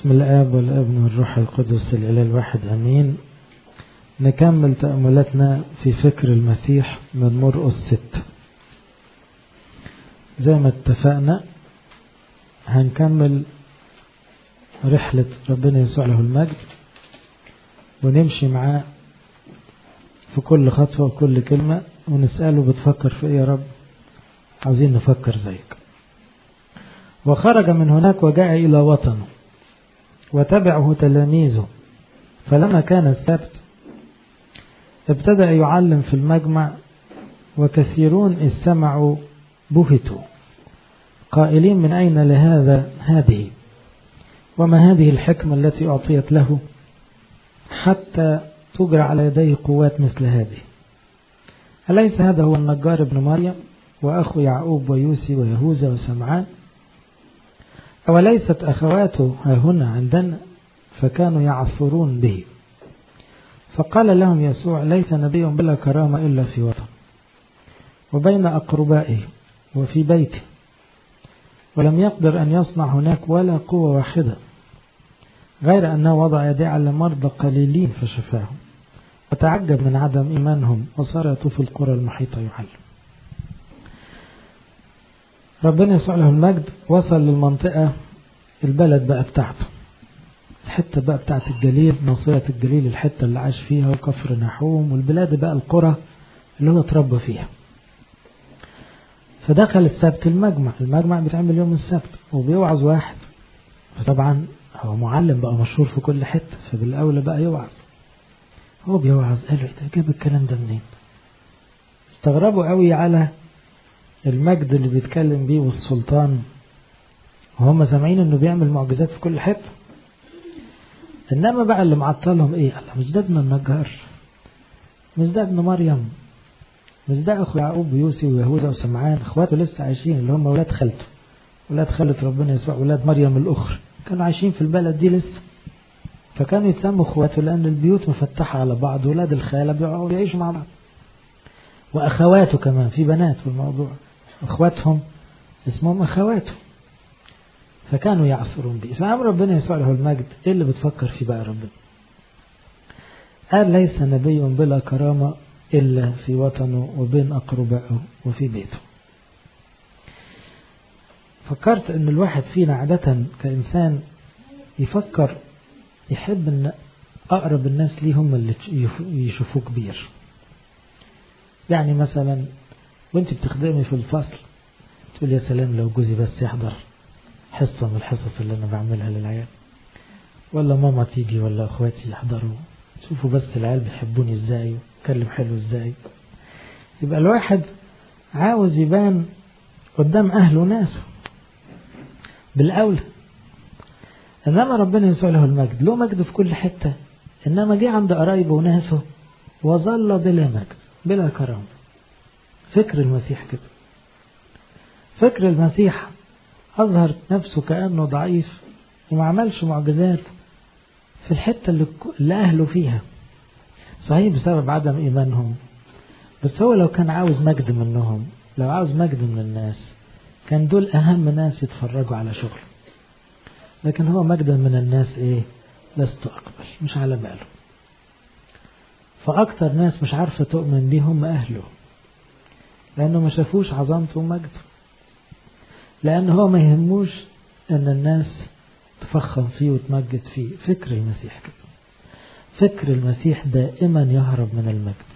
باسم الآب والابن والروح القدس الإله الواحد أمين نكمل تأملاتنا في فكر المسيح من مرقس ست زي ما اتفقنا هنكمل رحلة ربنا يسوع له المجد ونمشي معاه في كل خطوة وكل كلمة ونسأله بتفكر في ايه يا رب عاوزين نفكر زيك وخرج من هناك وجاء إلى وطنه وتبعه تلاميذه فلما كان السبت ابتدأ يعلم في المجمع وكثيرون إذ سمعوا بهتوا قائلين من أين لهذا هذه وما هذه الحكمة التي أعطيت له حتى تجرى على يديه قوات مثل هذه أليس هذا هو النجار ابن مريم وأخو يعقوب ويوسي ويهوذا وسمعان أوليست أخواته ها هنا عندنا فكانوا يعثرون به فقال لهم يسوع ليس نبي بلا كرامة إلا في وطن وبين أقربائه وفي بيته ولم يقدر أن يصنع هناك ولا قوة واحدة غير أنه وضع يديه على مرضى قليلين فشفاهم وتعجب من عدم إيمانهم وصار يطوف القرى المحيطة يعلم ربنا يسوع له المجد وصل للمنطقة البلد بقى بتاعته الحتة بقى بتاعت الجليل ناصية الجليل الحتة اللي عاش فيها وكفر نحوم والبلاد بقى القرى اللي هو اتربى فيها فدخل السبت المجمع المجمع بيتعمل يوم السبت وبيوعظ واحد فطبعا هو معلم بقى مشهور في كل حتة فبالأولى بقى يوعظ هو بيوعظ قالوا ايه ده جاب الكلام ده منين استغربوا قوي على المجد اللي بيتكلم بيه والسلطان وهم سامعين انه بيعمل معجزات في كل حته انما بقى اللي معطلهم ايه قال مش ده ابن النجار مش ده ابن مريم مش ده اخو يعقوب ويوسي ويهوذا وسمعان اخواته لسه عايشين اللي هم ولاد خالته ولاد خالة ربنا يسوع ولاد مريم الاخرى كانوا عايشين في البلد دي لسه فكانوا يتسموا اخواته لان البيوت مفتحه على بعض ولاد الخاله بيقعدوا يعيشوا مع بعض واخواته كمان في بنات في الموضوع اخواتهم اسمهم اخواته فكانوا يعثرون به فأمر ربنا يسوع له المجد ايه اللي بتفكر فيه بقى ربنا قال ليس نبي بلا كرامة إلا في وطنه وبين أقربائه وفي بيته فكرت أن الواحد فينا عادة كإنسان يفكر يحب أن أقرب الناس ليه هم اللي يشوفوه كبير يعني مثلا وانت بتخدمي في الفصل تقول يا سلام لو جوزي بس يحضر حصة من الحصص اللي أنا بعملها للعيال ولا ماما تيجي ولا أخواتي يحضروا شوفوا بس العيال بيحبوني ازاي واتكلم حلو ازاي يبقى الواحد عاوز يبان قدام أهله وناسه بالأولى إنما ربنا يسوع له المجد له مجد في كل حتة إنما جه عند قرايبه وناسه وظل بلا مجد بلا كرامة فكر المسيح كده فكر المسيح أظهر نفسه كأنه ضعيف وما عملش معجزات في الحتة اللي, اللي أهله فيها صحيح بسبب عدم إيمانهم بس هو لو كان عاوز مجد منهم لو عاوز مجد من الناس كان دول أهم ناس يتفرجوا على شغله لكن هو مجدا من الناس إيه لست أقبل مش على باله فأكتر ناس مش عارفة تؤمن بيه هم أهله لأنه ما شافوش عظمته ومجده لأن هو ما يهموش أن الناس تفخم فيه وتمجد فيه فكر المسيح كده فكر المسيح دائما يهرب من المجد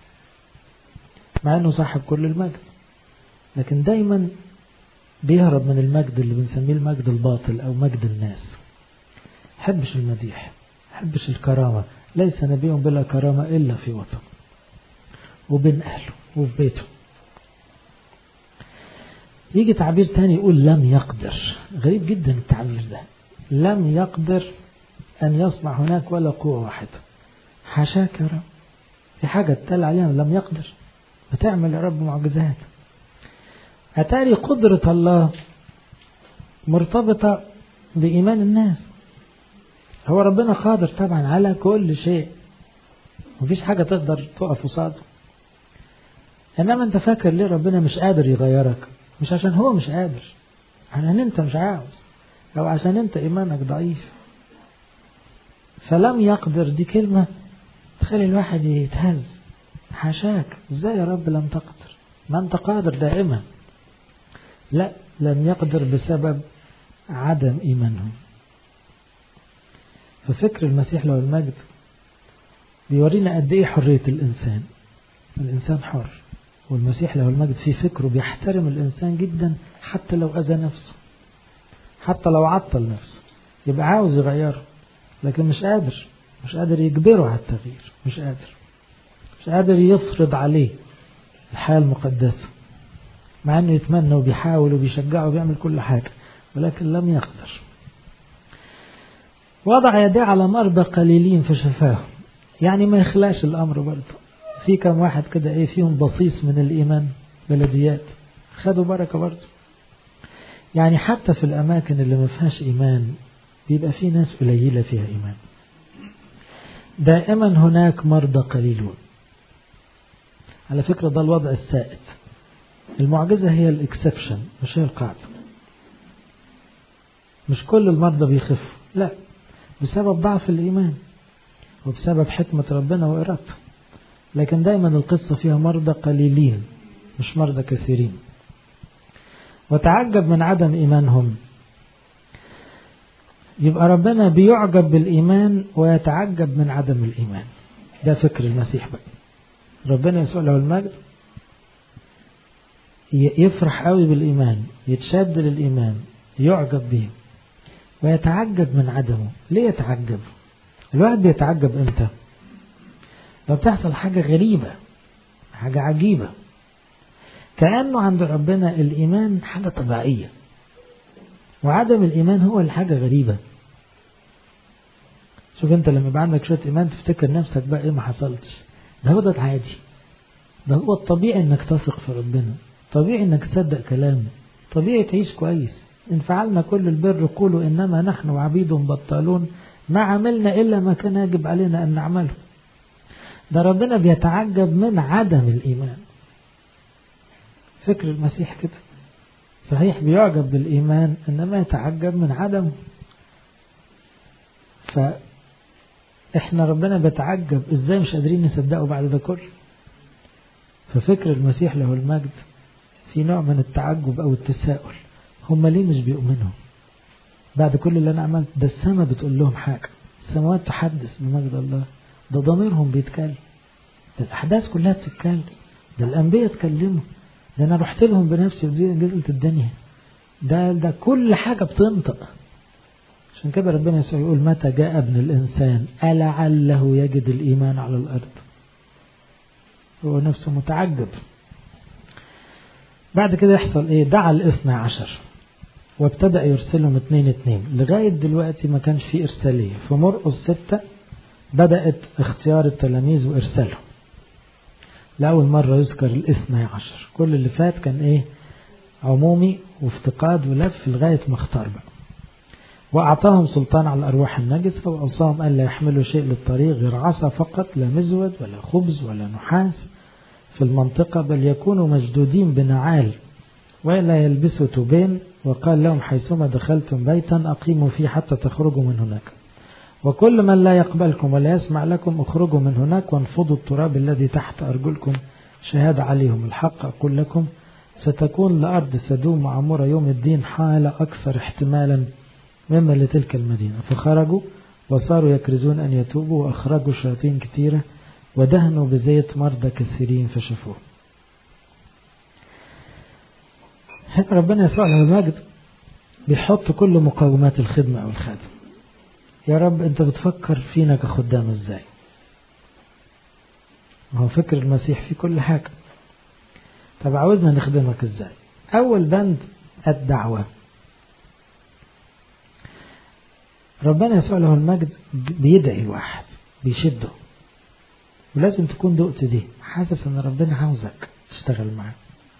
مع أنه صاحب كل المجد لكن دايما بيهرب من المجد اللي بنسميه المجد الباطل أو مجد الناس حبش المديح حبش الكرامة ليس نبي بلا كرامة إلا في وطن وبين أهله وفي بيته يجي تعبير تاني يقول لم يقدر غريب جدا التعبير ده لم يقدر أن يصنع هناك ولا قوة واحدة حاشاك يا رب في حاجة تتقال عليها لم يقدر بتعمل يا رب معجزات أتاري قدرة الله مرتبطة بإيمان الناس هو ربنا قادر طبعا على كل شيء مفيش حاجة تقدر تقف قصاده إنما أنت فاكر ليه ربنا مش قادر يغيرك مش عشان هو مش قادر عشان أنت مش عاوز أو عشان أنت إيمانك ضعيف فلم يقدر دي كلمة تخلي الواحد يتهز حاشاك ازاي يا رب لم تقدر ما انت قادر دائما لا لم يقدر بسبب عدم إيمانهم ففكر المسيح له المجد بيورينا قد ايه حرية الإنسان الإنسان حر والمسيح له المجد في فكره بيحترم الإنسان جدا حتى لو أذى نفسه حتى لو عطل نفسه يبقى عاوز يغيره لكن مش قادر مش قادر يجبره على التغيير مش قادر مش قادر يفرض عليه الحياة المقدسة مع انه يتمنى وبيحاول وبيشجعه وبيعمل كل حاجة ولكن لم يقدر وضع يديه على مرضى قليلين فشفاهم يعني ما يخلاش الامر برضه في كم واحد كده ايه فيهم بصيص من الايمان بلديات خدوا بركة برضه يعني حتى في الاماكن اللي ما فيهاش ايمان بيبقى في ناس قليلة فيها ايمان دائما هناك مرضى قليلون على فكرة ده الوضع السائد المعجزة هي الاكسبشن مش هي القاعدة مش كل المرضى بيخفوا لا بسبب ضعف الإيمان وبسبب حكمة ربنا وإرادته لكن دايما القصة فيها مرضى قليلين مش مرضى كثيرين وتعجب من عدم إيمانهم يبقى ربنا بيعجب بالإيمان ويتعجب من عدم الإيمان ده فكر المسيح بقى ربنا يسوع له المجد يفرح قوي بالإيمان يتشد للإيمان يعجب به ويتعجب من عدمه ليه يتعجب الواحد بيتعجب امتى لو بتحصل حاجة غريبة حاجة عجيبة كأنه عند ربنا الإيمان حاجة طبيعية وعدم الإيمان هو الحاجة غريبة شوف انت لما يبقى عندك شوية إيمان تفتكر نفسك بقى ايه ما حصلتش ده هو ده العادي ده هو الطبيعي انك تثق في ربنا طبيعي انك تصدق كلامه طبيعي تعيش كويس إن فعلنا كل البر قولوا إنما نحن عبيد بطالون ما عملنا إلا ما كان يجب علينا أن نعمله ده ربنا بيتعجب من عدم الإيمان فكر المسيح كده صحيح بيعجب بالإيمان إنما يتعجب من عدمه فإحنا ربنا بيتعجب إزاي مش قادرين نصدقه بعد ده كله ففكر المسيح له المجد في نوع من التعجب أو التساؤل هم ليه مش بيؤمنوا بعد كل اللي أنا عملت ده السماء بتقول لهم حاجة السماوات تحدث بمجد الله ده ضميرهم بيتكلم ده الأحداث كلها بتتكلم ده الأنبياء اتكلموا ده أنا رحت لهم بنفسي وجزلت الدنيا ده ده كل حاجة بتنطق عشان كده ربنا يسوع يقول متى جاء ابن الإنسان ألعله يجد الإيمان على الأرض هو نفسه متعجب بعد كده يحصل ايه دعا الاثنى عشر وابتدأ يرسلهم اتنين اتنين لغاية دلوقتي ما كانش في إرسالية في مرقس ستة بدأت اختيار التلاميذ وإرسالهم لأول مرة يذكر الاثنى عشر كل اللي فات كان ايه عمومي وافتقاد ولف لغاية ما اختار بقى وأعطاهم سلطان على الأرواح النجسة وأوصاهم أن لا يحملوا شيء للطريق غير عصا فقط لا مزود ولا خبز ولا نحاس في المنطقة بل يكونوا مشدودين بنعال ولا يلبسوا توبين وقال لهم حيثما دخلتم بيتا أقيموا فيه حتى تخرجوا من هناك وكل من لا يقبلكم ولا يسمع لكم اخرجوا من هناك وانفضوا التراب الذي تحت أرجلكم شهادة عليهم الحق أقول لكم ستكون لأرض سدوم وعمورة يوم الدين حالة أكثر احتمالا مما لتلك المدينة فخرجوا وصاروا يكرزون أن يتوبوا وأخرجوا شياطين كثيرة ودهنوا بزيت مرضى كثيرين فشفوه هنا ربنا يسوع له المجد بيحط كل مقومات الخدمة أو الخادم يا رب أنت بتفكر فينا كخدام إزاي هو فكر المسيح في كل حاجة طب عاوزنا نخدمك إزاي أول بند الدعوة ربنا يسوع له المجد بيدعي الواحد بيشده ولازم تكون دقت دي حاسس ان ربنا عاوزك تشتغل معاه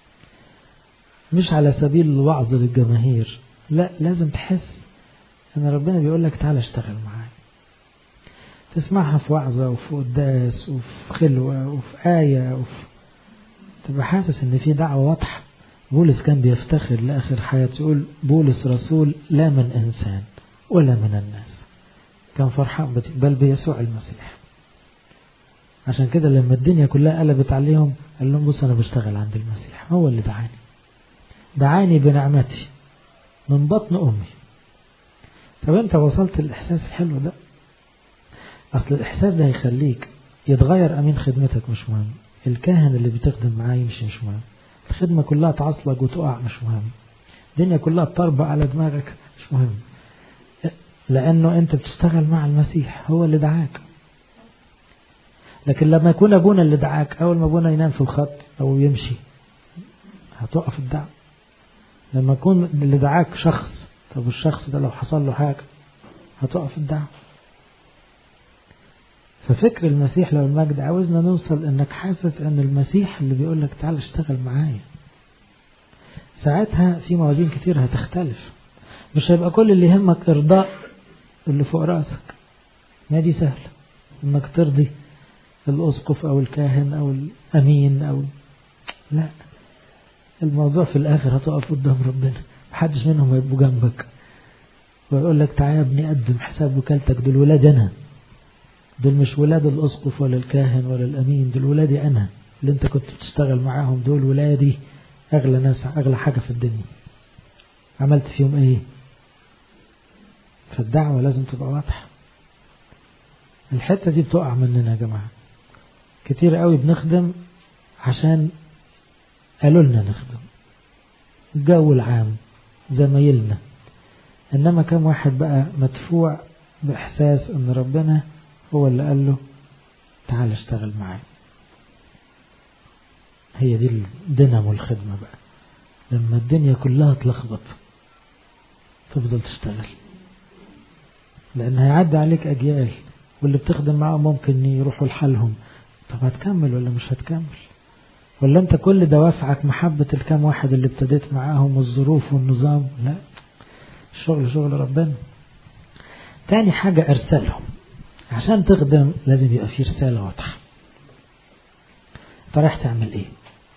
مش على سبيل الوعظ للجماهير لا لازم تحس ان ربنا بيقول لك تعالى اشتغل معايا تسمعها في وعظة وفي قداس وفي خلوة وفي آية وفي تبقى حاسس ان في دعوة واضحة بولس كان بيفتخر لآخر حياته يقول بولس رسول لا من إنسان ولا من الناس كان فرحان بل بيسوع المسيح عشان كده لما الدنيا كلها قلبت عليهم قال لهم بص أنا بشتغل عند المسيح هو اللي دعاني دعاني بنعمتي من بطن أمي طب أنت وصلت للإحساس الحلو ده أصل الإحساس ده هيخليك يتغير أمين خدمتك مش مهم الكاهن اللي بتخدم معاه يمشي مش مهم الخدمة كلها تعصلك وتقع مش مهم الدنيا كلها تطربق على دماغك مش مهم لأنه أنت بتشتغل مع المسيح هو اللي دعاك لكن لما يكون أبونا اللي دعاك أول ما أبونا ينام في الخط أو يمشي هتقف الدعوة لما يكون اللي دعاك شخص طب الشخص ده لو حصل له حاجة هتقف الدعوة ففكر المسيح لو المجد عاوزنا نوصل انك حاسس ان المسيح اللي بيقول لك تعال اشتغل معايا ساعتها في موازين كتير هتختلف مش هيبقى كل اللي يهمك ارضاء اللي فوق راسك ما دي سهلة انك ترضي الاسقف او الكاهن او الامين او لا الموضوع في الاخر هتقف قدام ربنا محدش منهم هيبقوا جنبك ويقول لك تعالى يا ابني قدم حساب وكالتك دول ولاد انا دول مش ولاد الاسقف ولا الكاهن ولا الامين دول ولادي انا اللي انت كنت بتشتغل معاهم دول ولادي اغلى ناس اغلى حاجه في الدنيا عملت فيهم ايه فالدعوه لازم تبقى واضحه الحته دي بتقع مننا يا جماعه كتير قوي بنخدم عشان قالوا لنا نخدم الجو العام زمايلنا انما كم واحد بقى مدفوع باحساس ان ربنا هو اللي قال له تعال اشتغل معايا هي دي الدينامو الخدمة بقى لما الدنيا كلها تلخبط تفضل تشتغل لأن هيعدي عليك أجيال واللي بتخدم معاهم ممكن يروحوا لحالهم طب هتكمل ولا مش هتكمل ولا انت كل دوافعك محبة الكام واحد اللي ابتديت معاهم والظروف والنظام لا الشغل شغل ربنا تاني حاجة ارسلهم عشان تخدم لازم يبقى في رسالة واضحة انت رايح تعمل ايه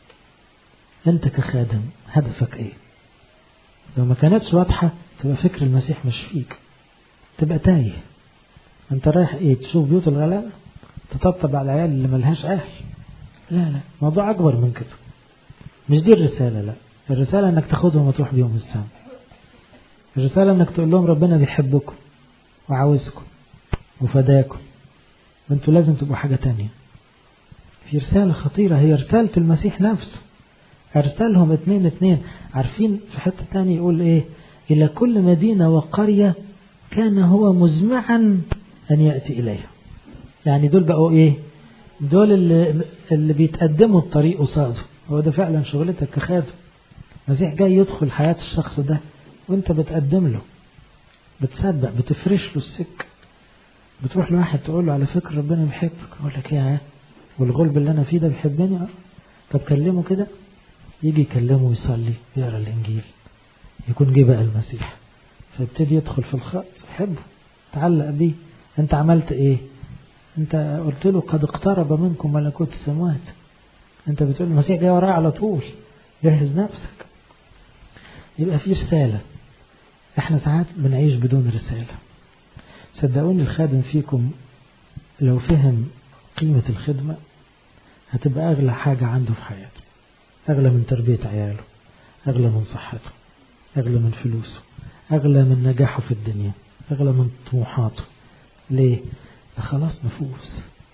انت كخادم هدفك ايه لو ما كانتش واضحة تبقى فكر المسيح مش فيك تبقى تايه انت رايح ايه تشوف بيوت الغلابة تطبطب على العيال اللي ملهاش اهل لا لا موضوع اكبر من كده مش دي الرسالة لا الرسالة انك تاخدهم وتروح بيهم السما الرسالة انك تقول لهم ربنا بيحبكم وعاوزكم وفداكم وانتوا لازم تبقوا حاجة تانية في رسالة خطيرة هي رسالة المسيح نفسه أرسلهم اتنين اتنين عارفين في حتة تانية يقول ايه إلى كل مدينة وقرية كان هو مزمعا أن يأتي إليها يعني دول بقوا ايه دول اللي, اللي بيتقدموا الطريق قصاده هو ده فعلا شغلتك كخادم المسيح جاي يدخل حياة الشخص ده وانت بتقدم له بتصدق بتفرش له السكه بتروح لواحد تقول له على فكرة ربنا بيحبك يقول لك يا والغلب اللي انا فيه ده بيحبني اه طب كلمه كده يجي يكلمه ويصلي يقرا الانجيل يكون جه بقى المسيح فيبتدي يدخل في الخط يحبه تعلق بيه انت عملت ايه انت قلت له قد اقترب منكم ملكوت السماوات انت بتقول المسيح جاي ورايا على طول جهز نفسك يبقى في رسالة احنا ساعات بنعيش بدون رسالة صدقوني الخادم فيكم لو فهم قيمة الخدمة هتبقى أغلى حاجة عنده في حياته أغلى من تربية عياله أغلى من صحته أغلى من فلوسه أغلى من نجاحه في الدنيا أغلى من طموحاته ليه؟ خلاص نفوس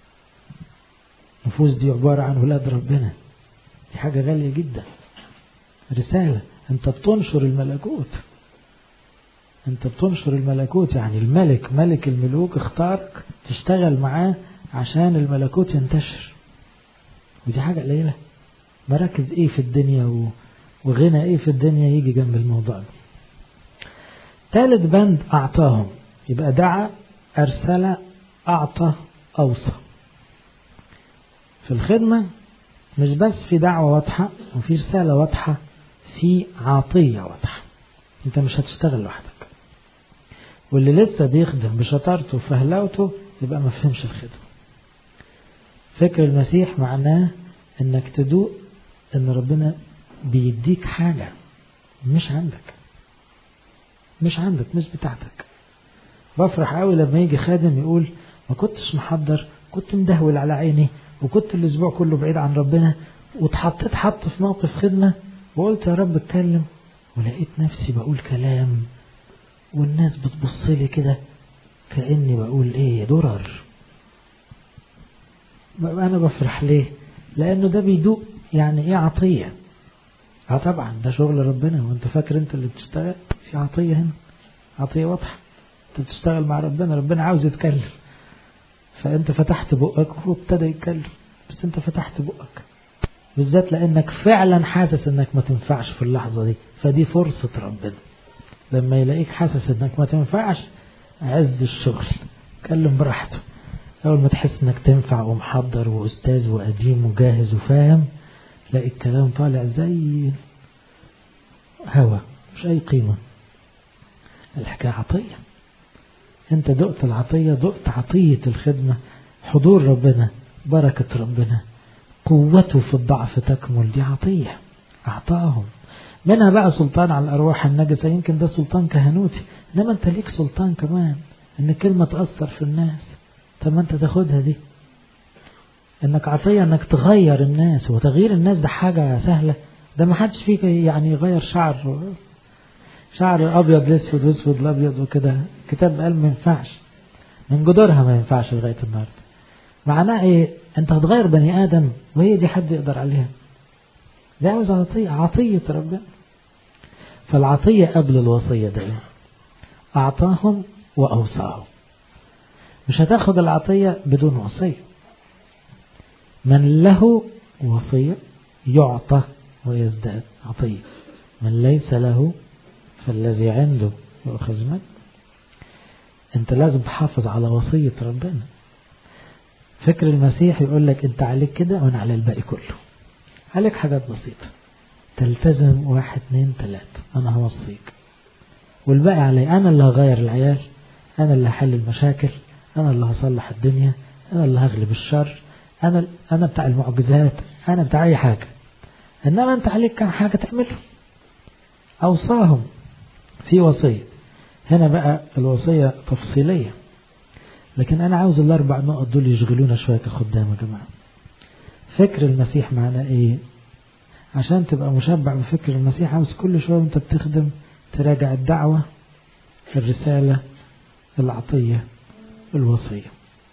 نفوس دي عبارة عن ولاد ربنا دي حاجة غالية جدا رسالة أنت بتنشر الملكوت أنت بتنشر الملكوت يعني الملك ملك الملوك اختارك تشتغل معاه عشان الملكوت ينتشر ودي حاجة قليلة مراكز ايه في الدنيا وغنى ايه في الدنيا يجي جنب الموضوع ده ثالث بند أعطاهم يبقى دعا أرسل أعطى أوصى في الخدمة مش بس في دعوة واضحة وفي رسالة واضحة في عطية واضحة انت مش هتشتغل لوحدك واللي لسه بيخدم بشطارته وفهلاوته يبقى ما فهمش الخدمة فكر المسيح معناه انك تدوق ان ربنا بيديك حاجة مش عندك مش عندك مش بتاعتك بفرح قوي لما يجي خادم يقول ما كنتش محضر كنت مدهول على عيني وكنت الاسبوع كله بعيد عن ربنا واتحطيت حط في موقف خدمة وقلت يا رب اتكلم ولقيت نفسي بقول كلام والناس بتبص لي كده كأني بقول ايه درر انا بفرح ليه لانه ده بيدوق يعني ايه عطية اه طبعا ده شغل ربنا وانت فاكر انت اللي بتشتغل في عطية هنا عطية واضحة انت بتشتغل مع ربنا ربنا عاوز يتكلم فانت فتحت بقك وهو ابتدى يتكلم بس انت فتحت بقك بالذات لانك فعلا حاسس انك ما تنفعش في اللحظة دي فدي فرصة ربنا لما يلاقيك حاسس انك ما تنفعش عز الشغل كلم براحته اول ما تحس انك تنفع ومحضر واستاذ وقديم وجاهز وفاهم تلاقي الكلام طالع زي هوا مش اي قيمة الحكاية عطية انت دقت العطية دقت عطية الخدمة حضور ربنا بركة ربنا قوته في الضعف تكمل دي عطية أعطاهم منها بقى سلطان على الأرواح النجسة يمكن ده سلطان كهنوتي إنما أنت ليك سلطان كمان إن كلمة تأثر في الناس طب ما أنت تاخدها دي إنك عطية إنك تغير الناس وتغيير الناس ده حاجة سهلة ده ما حدش فيك يعني يغير شعر شعر أبيض لأسود وأسود لأبيض وكده كتاب قال ما ينفعش من جدارها ما ينفعش لغاية النهاردة معناه إيه أنت هتغير بني آدم وهي دي حد يقدر عليها ده عاوز عطية عطية ربنا فالعطية قبل الوصية ده أعطاهم وأوصاهم مش هتاخد العطية بدون وصية من له وصية يعطى ويزداد عطية من ليس له فالذي عنده يؤخذ منه انت لازم تحافظ على وصية ربنا فكر المسيح يقول لك انت عليك كده وانا على الباقي كله عليك حاجات بسيطة تلتزم واحد اتنين تلاتة انا هوصيك والباقي علي انا اللي هغير العيال انا اللي هحل المشاكل انا اللي هصلح الدنيا انا اللي هغلب الشر انا انا بتاع المعجزات انا بتاع اي حاجة انما انت عليك كام حاجة تعملهم اوصاهم في وصية هنا بقى الوصية تفصيلية لكن أنا عاوز الأربع نقط دول يشغلونا شوية كخدام يا جماعة فكر المسيح معنا إيه عشان تبقى مشبع بفكر المسيح عاوز كل شوية وانت بتخدم تراجع الدعوة الرسالة العطية الوصية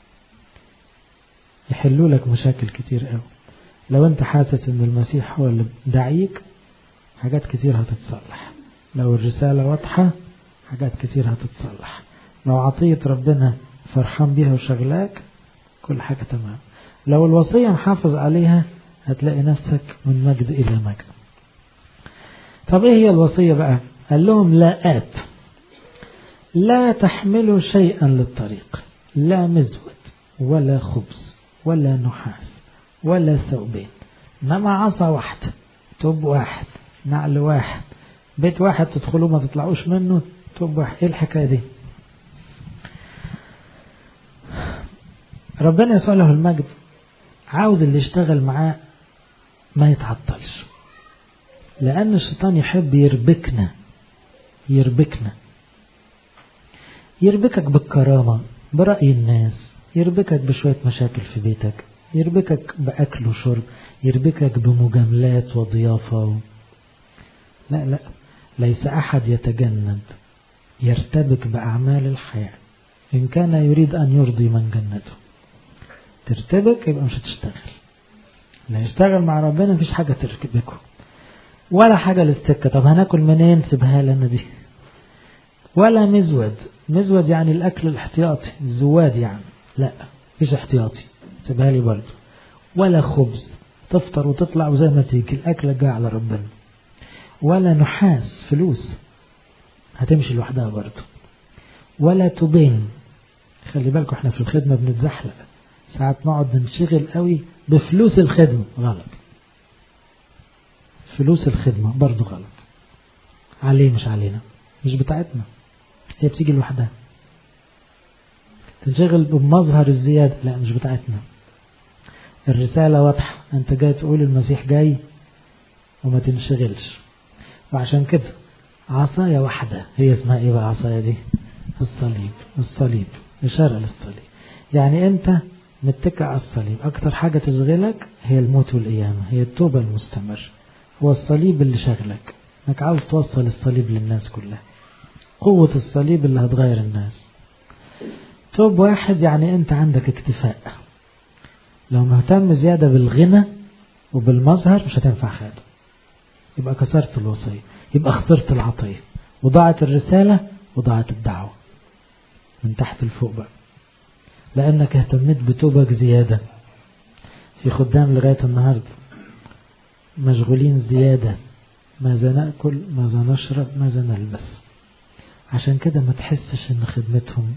يحلوا لك مشاكل كتير قوي لو انت حاسس ان المسيح هو اللي داعيك حاجات كتير هتتصلح لو الرسالة واضحة حاجات كتير هتتصلح لو عطية ربنا فرحان بيها وشغلاك كل حاجة تمام لو الوصية محافظ عليها هتلاقي نفسك من مجد إلى مجد طب إيه هي الوصية بقى قال لهم لا آت لا تحملوا شيئا للطريق لا مزود ولا خبز ولا نحاس ولا ثوبين إنما عصا واحدة توب واحد نعل واحد بيت واحد تدخلوا ما تطلعوش منه توب واحد ايه الحكاية دي ربنا يسوع له المجد عاوز اللي يشتغل معاه ما يتعطلش لأن الشيطان يحب يربكنا يربكنا يربكك بالكرامة برأي الناس يربكك بشوية مشاكل في بيتك يربكك بأكل وشرب يربكك بمجاملات وضيافة و... لا لا ليس أحد يتجند يرتبك بأعمال الحياة إن كان يريد أن يرضي من جنته ترتبك يبقى مش هتشتغل لا يشتغل مع ربنا مفيش حاجة تركبكه ولا حاجة للسكة طب هناكل منين سيبها لنا دي ولا مزود مزود يعني الأكل الاحتياطي الزواد يعني لا مفيش احتياطي سيبها لي برضه ولا خبز تفطر وتطلع وزي ما تيجي الأكل جاي على ربنا ولا نحاس فلوس هتمشي لوحدها برضه ولا تبين خلي بالكم احنا في الخدمة بنتزحلق ساعات نقعد ننشغل قوي بفلوس الخدمة غلط فلوس الخدمة برضه غلط عليه مش علينا مش بتاعتنا هي بتيجي لوحدها تنشغل بمظهر الزيادة لا مش بتاعتنا الرسالة واضحة انت جاي تقول المسيح جاي وما تنشغلش وعشان كده عصاية واحدة هي اسمها ايه بقى عصاية دي الصليب الصليب إشارة للصليب يعني أنت متكع على الصليب أكتر حاجة تشغلك هي الموت والقيامة هي التوبة المستمر هو الصليب اللي شغلك انك عاوز توصل الصليب للناس كلها قوة الصليب اللي هتغير الناس توب واحد يعني انت عندك اكتفاء لو مهتم زيادة بالغنى وبالمظهر مش هتنفع خادم يبقى كسرت الوصية يبقى خسرت العطية وضاعت الرسالة وضاعت الدعوة من تحت لفوق بقى لأنك اهتميت بتوبك زيادة في خدام لغاية النهاردة مشغولين زيادة ماذا نأكل ماذا نشرب ماذا نلبس عشان كده ما تحسش ان خدمتهم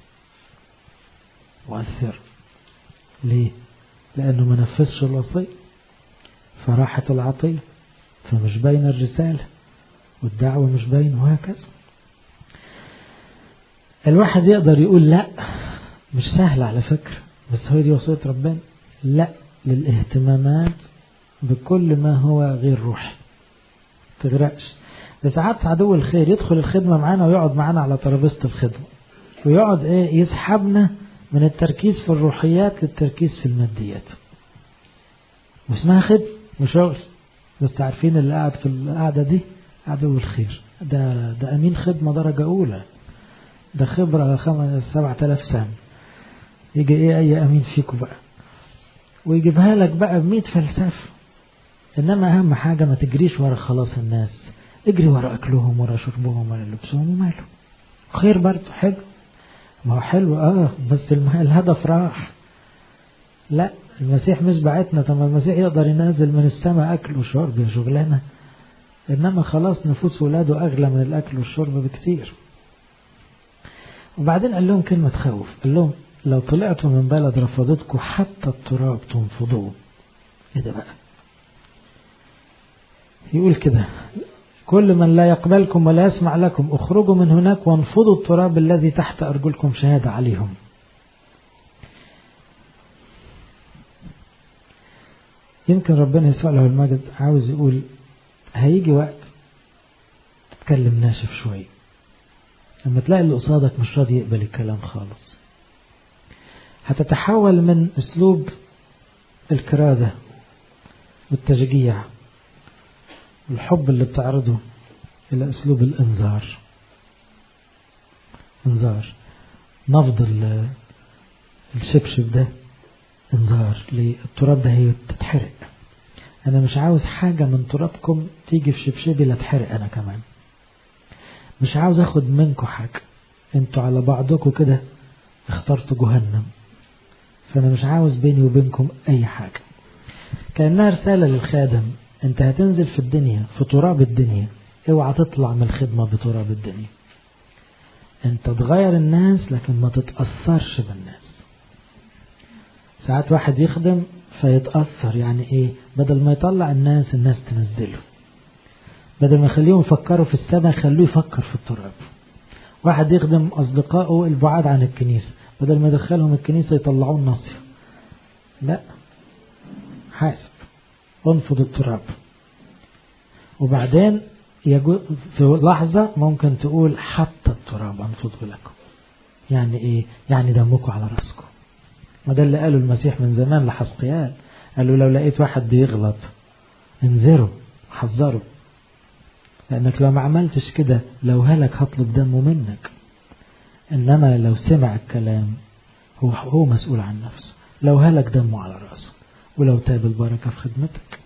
مؤثر ليه لانه ما نفذش الوصية فراحت العطية فمش باينة الرسالة والدعوة مش باينة وهكذا الواحد يقدر يقول لا مش سهل على فكرة بس هو دي وصية ربنا لا للاهتمامات بكل ما هو غير روحي تغرقش ده ساعات عدو الخير يدخل الخدمة معانا ويقعد معانا على ترابيزة الخدمة ويقعد ايه يسحبنا من التركيز في الروحيات للتركيز في الماديات واسمها خدمة وشغل بس عارفين اللي قاعد في القعدة دي عدو الخير ده ده أمين خدمة درجة أولى ده خبرة خمس سبعة آلاف سنة يجي ايه أي أمين فيكم بقى ويجيبها لك بقى بمية فلسفة إنما أهم حاجة ما تجريش ورا خلاص الناس اجري ورا أكلهم ورا شربهم ورا لبسهم وماله خير برضه حلو ما هو حلو اه بس الهدف راح لا المسيح مش بعتنا طب المسيح يقدر ينزل من السماء أكل وشرب يا شغلانة إنما خلاص نفوس ولاده أغلى من الأكل والشرب بكتير وبعدين قال لهم كلمة تخوف قال لهم لو طلعتوا من بلد رفضتكم حتى التراب تنفضوه ايه ده بقى يقول كده كل من لا يقبلكم ولا يسمع لكم اخرجوا من هناك وانفضوا التراب الذي تحت أرجلكم شهادة عليهم يمكن ربنا يسوع له المجد عاوز يقول هيجي وقت تتكلم ناشف شوية لما تلاقي اللي قصادك مش راضي يقبل الكلام خالص هتتحول من اسلوب الكرازة والتشجيع والحب اللي بتعرضه إلى أسلوب الإنذار إنذار نفض الشبشب ده إنذار التراب ده هي تتحرق أنا مش عاوز حاجة من ترابكم تيجي في شبشبي لا تحرق أنا كمان مش عاوز أخد منكم حاجة انتوا على بعضكم كده اخترتوا جهنم فأنا مش عاوز بيني وبينكم أي حاجة كأنها رسالة للخادم انت هتنزل في الدنيا في تراب الدنيا اوعى تطلع من الخدمة بتراب الدنيا انت تغير الناس لكن ما تتأثرش بالناس ساعات واحد يخدم فيتأثر يعني ايه بدل ما يطلع الناس الناس تنزله بدل ما يخليهم يفكروا في السماء خلوه يفكر في التراب واحد يخدم أصدقائه البعاد عن الكنيسة بدل ما يدخلهم الكنيسة يطلعوه النصف لا حاسب انفض التراب وبعدين في لحظة ممكن تقول حتى التراب انفضه لكم يعني ايه يعني دمكم على راسكم وده اللي قاله المسيح من زمان لحسقيال قال له لو لقيت واحد بيغلط انذره حذره لانك لو ما عملتش كده لو هلك هطلب دمه منك انما لو سمع الكلام هو هو مسؤول عن نفسه لو هلك دمه على راسه ولو تاب البركة في خدمتك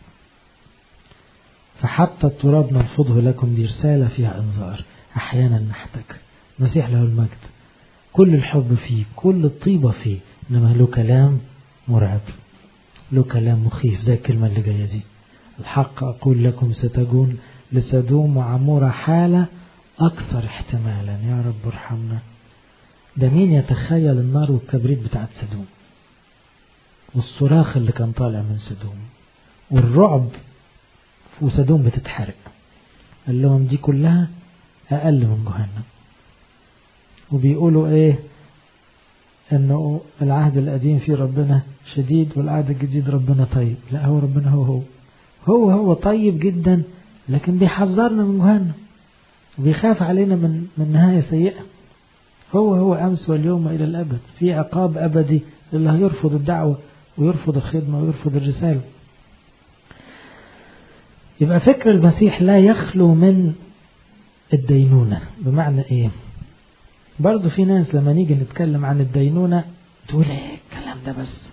فحتى التراب نرفضه لكم دي رسالة فيها انذار أحيانا نحتاج المسيح له المجد كل الحب فيه كل الطيبة فيه إنما له كلام مرعب له كلام مخيف زي الكلمة اللي جاية دي الحق أقول لكم ستكون لسدوم وعمورة حالة أكثر احتمالا يا رب ارحمنا ده مين يتخيل النار والكبريت بتاعت سدوم والصراخ اللي كان طالع من سدوم والرعب وسدوم بتتحرق قال لهم دي كلها أقل من جهنم وبيقولوا إيه إنه العهد القديم فيه ربنا شديد والعهد الجديد ربنا طيب لا هو ربنا هو هو هو هو طيب جدا لكن بيحذرنا من جهنم وبيخاف علينا من من نهاية سيئة هو هو أمس واليوم إلى الأبد في عقاب أبدي للي هيرفض الدعوة ويرفض الخدمة ويرفض الرسالة يبقى فكر المسيح لا يخلو من الدينونة بمعنى إيه برضو في ناس لما نيجي نتكلم عن الدينونة تقول إيه الكلام ده بس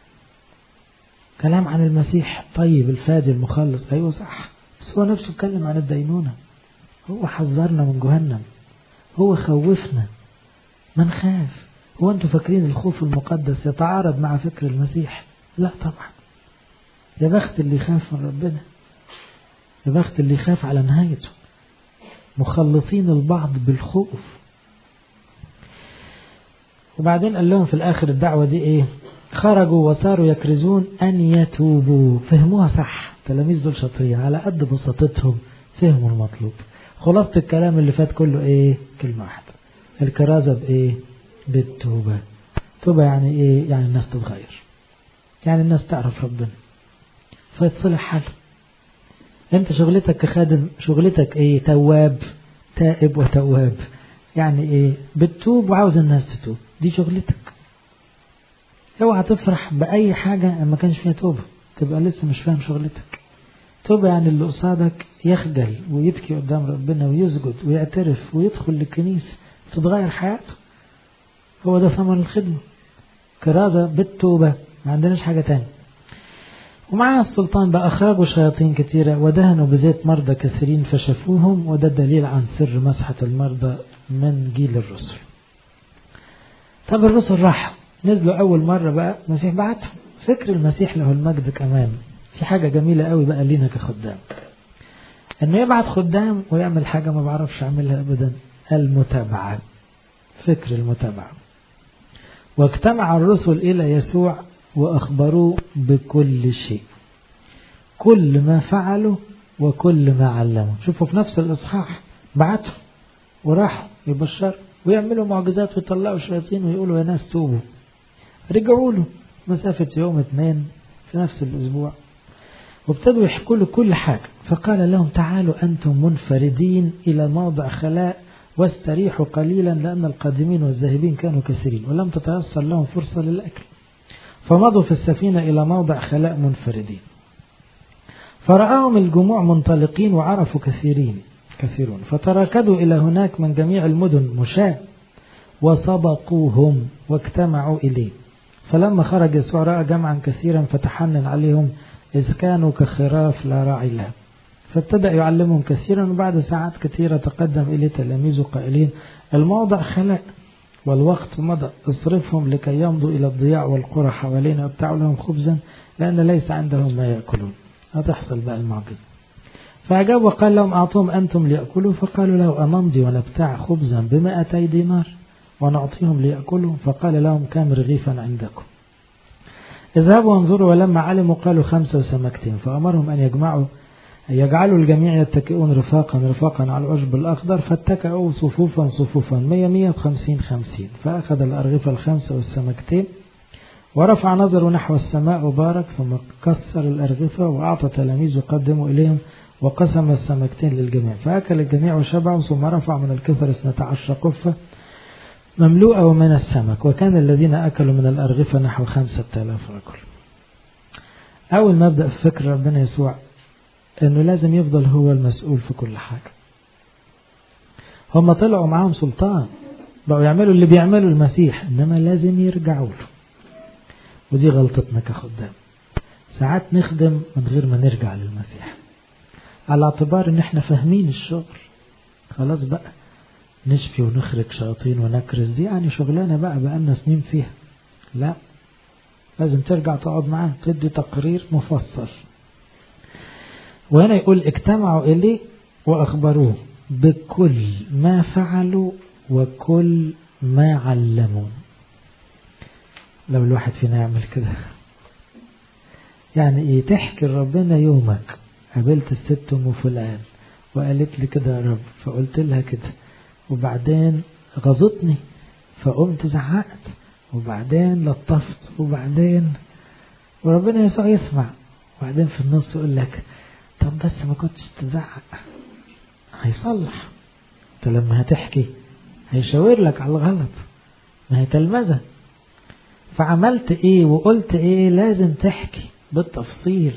كلام عن المسيح طيب الفادي المخلص أيوة صح بس هو نفسه اتكلم عن الدينونة هو حذرنا من جهنم هو خوفنا ما نخاف هو انتوا فاكرين الخوف المقدس يتعارض مع فكر المسيح لا طبعا يا بخت اللي يخاف من ربنا يا بخت اللي يخاف على نهايته مخلصين البعض بالخوف وبعدين قال لهم في الآخر الدعوة دي إيه خرجوا وصاروا يكرزون أن يتوبوا فهموها صح تلاميذ دول شاطرين على قد بساطتهم فهموا المطلوب خلاصة الكلام اللي فات كله إيه كلمة واحدة الكرازة بإيه بالتوبة توبة يعني إيه يعني الناس تتغير يعني الناس تعرف ربنا فيتصلح حال انت شغلتك كخادم شغلتك ايه تواب تائب وتواب يعني ايه بتتوب وعاوز الناس تتوب دي شغلتك اوعى تفرح باي حاجة ما كانش فيها توبة تبقى لسه مش فاهم شغلتك توبة يعني اللي قصادك يخجل ويبكي قدام ربنا ويسجد ويعترف ويدخل للكنيسة تتغير حياته هو ده ثمر الخدمة كرازة بالتوبة ما عندناش حاجة تاني ومع السلطان بقى أخرجوا شياطين كثيرة ودهنوا بزيت مرضى كثيرين فشفوهم وده دليل عن سر مسحة المرضى من جيل الرسل طب الرسل راحوا نزلوا أول مرة بقى المسيح بعتهم فكر المسيح له المجد كمان في حاجة جميلة قوي بقى لينا كخدام انه يبعت خدام ويعمل حاجة ما بعرفش اعملها ابدا المتابعة فكر المتابعة واجتمع الرسل الى يسوع واخبروه بكل شيء كل ما فعلوا وكل ما علموا شوفوا في نفس الاصحاح بعتهم وراحوا يبشروا ويعملوا معجزات ويطلعوا شياطين ويقولوا يا ناس توبوا رجعوا له مسافة يوم اثنين في نفس الأسبوع وابتدوا يحكوا له كل حاجة فقال لهم تعالوا أنتم منفردين إلى موضع خلاء واستريحوا قليلا لأن القادمين والذاهبين كانوا كثيرين ولم تتيسر لهم فرصة للأكل فمضوا في السفينة إلى موضع خلاء منفردين فرآهم الجموع منطلقين وعرفوا كثيرين كثيرون فتراكدوا إلى هناك من جميع المدن مشاة وسبقوهم واجتمعوا إليه فلما خرج يسوع رأى جمعا كثيرا فتحنن عليهم إذ كانوا كخراف لا راعي لها فابتدأ يعلمهم كثيرا وبعد ساعات كثيرة تقدم إليه تلاميذه قائلين الموضع خلاء والوقت مضى اصرفهم لكي يمضوا إلى الضياع والقرى حوالينا وابتعوا لهم خبزا لأن ليس عندهم ما يأكلون هتحصل بقى المعجزة فأجاب وقال لهم أعطوهم أنتم ليأكلوا فقالوا له أنمضي ونبتاع خبزا بمائتي دينار ونعطيهم ليأكلوا فقال لهم كم رغيفا عندكم اذهبوا وانظروا ولما علموا قالوا خمسة وسمكتين فأمرهم أن يجمعوا يجعلوا الجميع يتكئون رفاقا رفاقا على العشب الأخضر فاتكأوا صفوفا صفوفا مية مية وخمسين خمسين فأخذ الأرغفة الخمسة والسمكتين ورفع نظره نحو السماء وبارك ثم كسر الأرغفة وأعطى تلاميذه قدموا إليهم وقسم السمكتين للجميع فأكل الجميع وشبعوا ثم رفع من الكفر اثنتا عشر قفة مملوءة من السمك وكان الذين أكلوا من الأرغفة نحو خمسة آلاف رجل أول ما أبدأ في فكر ربنا يسوع أنه لازم يفضل هو المسؤول في كل حاجة هم طلعوا معاهم سلطان بقوا يعملوا اللي بيعمله المسيح إنما لازم يرجعوا له ودي غلطتنا كخدام ساعات نخدم من غير ما نرجع للمسيح على اعتبار ان احنا فاهمين الشغل خلاص بقى نشفي ونخرج شياطين ونكرز دي يعني شغلانة بقى بقالنا سنين فيها لا لازم ترجع تقعد معاه تدي تقرير مفصل وهنا يقول اجتمعوا إليه وأخبروه بكل ما فعلوا وكل ما علموا لو الواحد فينا يعمل كده يعني ايه تحكي لربنا يومك قابلت الست ام فلان وقالت لي كده يا رب فقلت لها كده وبعدين غضتني فقمت زعقت وبعدين لطفت وبعدين وربنا يسوع يسمع وبعدين في النص يقول لك طب بس ما كنتش تزعق هيصلح انت لما هتحكي هيشاور لك على الغلط ما هي تلمذة فعملت ايه وقلت ايه لازم تحكي بالتفصيل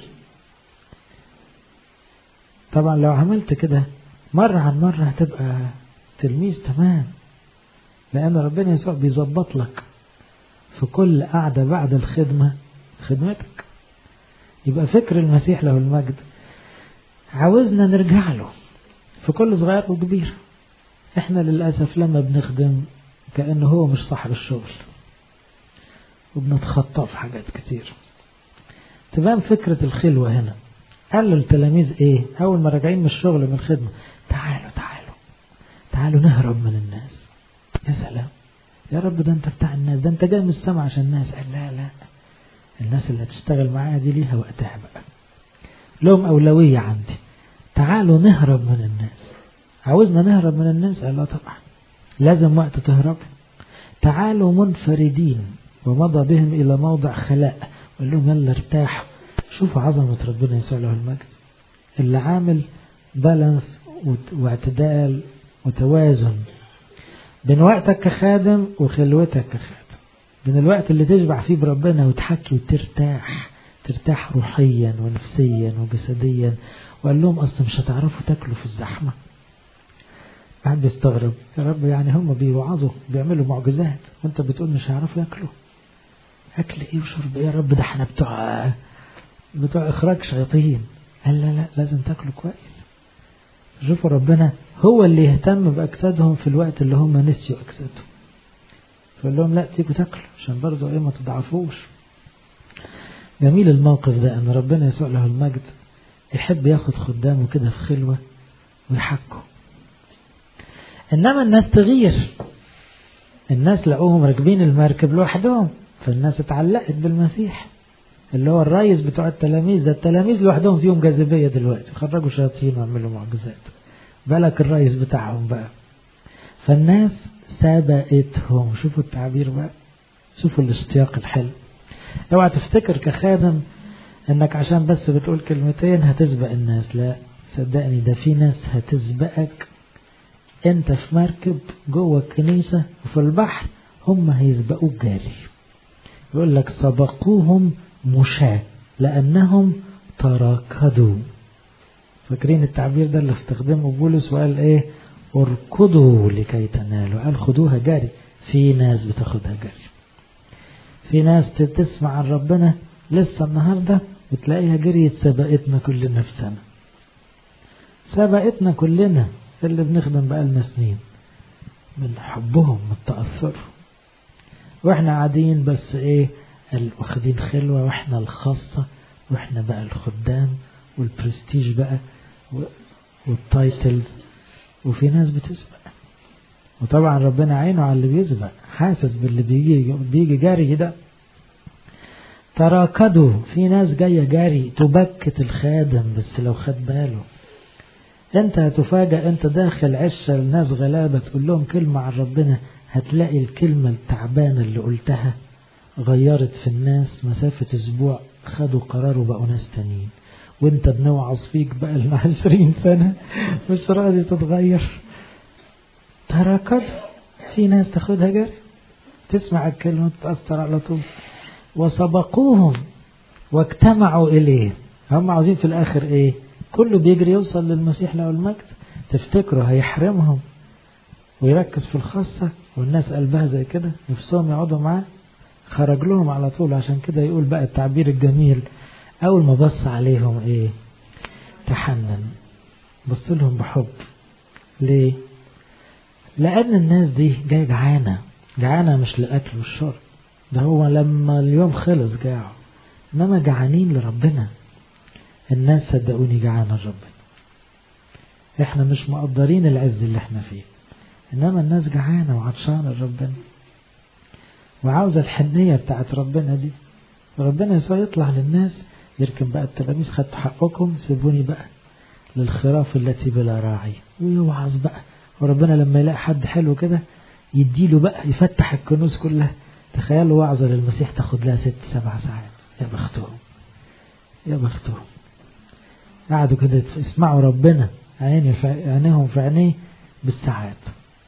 طبعا لو عملت كده مرة عن مرة هتبقى تلميذ تمام لأن ربنا يسوع بيظبط لك في كل قعدة بعد الخدمة خدمتك يبقى فكر المسيح له المجد عاوزنا نرجع له في كل صغير وكبير احنا للأسف لما بنخدم كأنه هو مش صاحب الشغل وبنتخطى في حاجات كتير تبان فكرة الخلوة هنا قال للتلاميذ ايه اول ما راجعين من الشغل من الخدمة تعالوا تعالوا تعالوا نهرب من الناس يا سلام يا رب ده انت بتاع الناس ده انت جاي من السماء عشان الناس قال لا لا الناس اللي هتشتغل معايا دي ليها وقتها بقى لهم أولوية عندي تعالوا نهرب من الناس عاوزنا نهرب من الناس قال لا طبعا لازم وقت تهرب تعالوا منفردين ومضى بهم إلى موضع خلاء وقال لهم يلا ارتاحوا شوفوا عظمة ربنا يسوع له المجد اللي عامل بالانس واعتدال وتوازن بين وقتك كخادم وخلوتك كخادم بين الوقت اللي تشبع فيه بربنا وتحكي وترتاح ترتاح روحيا ونفسيا وجسديا وقال لهم اصلا مش هتعرفوا تاكلوا في الزحمه قاعد بيستغرب يا رب يعني هم بيوعظوا بيعملوا معجزات وانت بتقول مش هيعرفوا ياكلوا اكل ايه وشرب ايه يا رب ده احنا بتوع بتوع اخراج شياطين قال لا لا لازم تاكلوا كويس شوفوا ربنا هو اللي يهتم باجسادهم في الوقت اللي هم نسيوا اجسادهم فقال لهم لا تيجوا تاكلوا عشان برضه ايه ما تضعفوش جميل الموقف ده ان ربنا يسوع له المجد يحب ياخد خدامه كده في خلوه ويحكوا انما الناس تغير الناس لقوهم راكبين المركب لوحدهم فالناس اتعلقت بالمسيح اللي هو الرئيس بتوع التلاميذ ده التلاميذ لوحدهم فيهم جاذبيه دلوقتي خرجوا شياطين وعملوا معجزات بالك الرئيس بتاعهم بقى فالناس سبقتهم شوفوا التعبير بقى شوفوا الاشتياق الحلو اوعى تفتكر كخادم انك عشان بس بتقول كلمتين هتسبق الناس لا صدقني ده في ناس هتسبقك انت في مركب جوه الكنيسة وفي البحر هم هيسبقوك جاري يقول لك سبقوهم مشاة لأنهم تراكدوا فاكرين التعبير ده اللي استخدمه بولس وقال ايه اركضوا لكي تنالوا قال خدوها جري في ناس بتاخدها جري في ناس تسمع عن ربنا لسه النهارده وتلاقيها جريت سبقتنا كلنا في سنة سبقتنا كلنا اللي بنخدم بقالنا سنين من حبهم من تأثرهم واحنا قاعدين بس ايه واخدين خلوة واحنا الخاصة واحنا بقى الخدام والبرستيج بقى والتايتلز وفي ناس بتسبق وطبعا ربنا عينه على اللي بيسبق حاسس باللي بيجي بيجي جاري ده تراكدوا في ناس جاية جاري تبكت الخادم بس لو خد باله انت هتفاجأ انت داخل عشة الناس غلابة تقول لهم كلمة عن ربنا هتلاقي الكلمة التعبانة اللي قلتها غيرت في الناس مسافة اسبوع خدوا قرار وبقوا ناس تانيين وانت بنوعظ فيك بقى لنا عشرين سنة مش راضي تتغير تراكد في ناس تاخدها جري تسمع الكلمة تتأثر على طول وسبقوهم واجتمعوا إليه هم عاوزين في الآخر إيه كله بيجري يوصل للمسيح له المجد تفتكروا هيحرمهم ويركز في الخاصة والناس قلبها زي كده نفسهم يقعدوا معاه خرج لهم على طول عشان كده يقول بقى التعبير الجميل أول ما بص عليهم إيه تحنن بص لهم بحب ليه لأن الناس دي جاية جعانة جعانة مش للأكل والشرب ده هو لما اليوم خلص جاعوا إنما جعانين لربنا الناس صدقوني جعانة لربنا احنا مش مقدرين العز اللي احنا فيه انما الناس جعانة وعطشانة لربنا وعاوزة الحنية بتاعت ربنا دي ربنا يسوع يطلع للناس يركن بقى التلاميذ خدتوا حقكم سيبوني بقى للخراف التي بلا راعي ويوعظ بقى وربنا لما يلاقي حد حلو كده يديله بقى يفتح الكنوز كلها تخيلوا وعظة للمسيح تاخد لها ست سبع ساعات يا بختهم يا بختهم قعدوا كده يسمعوا ربنا عيني في عينيهم في عينيه بالساعات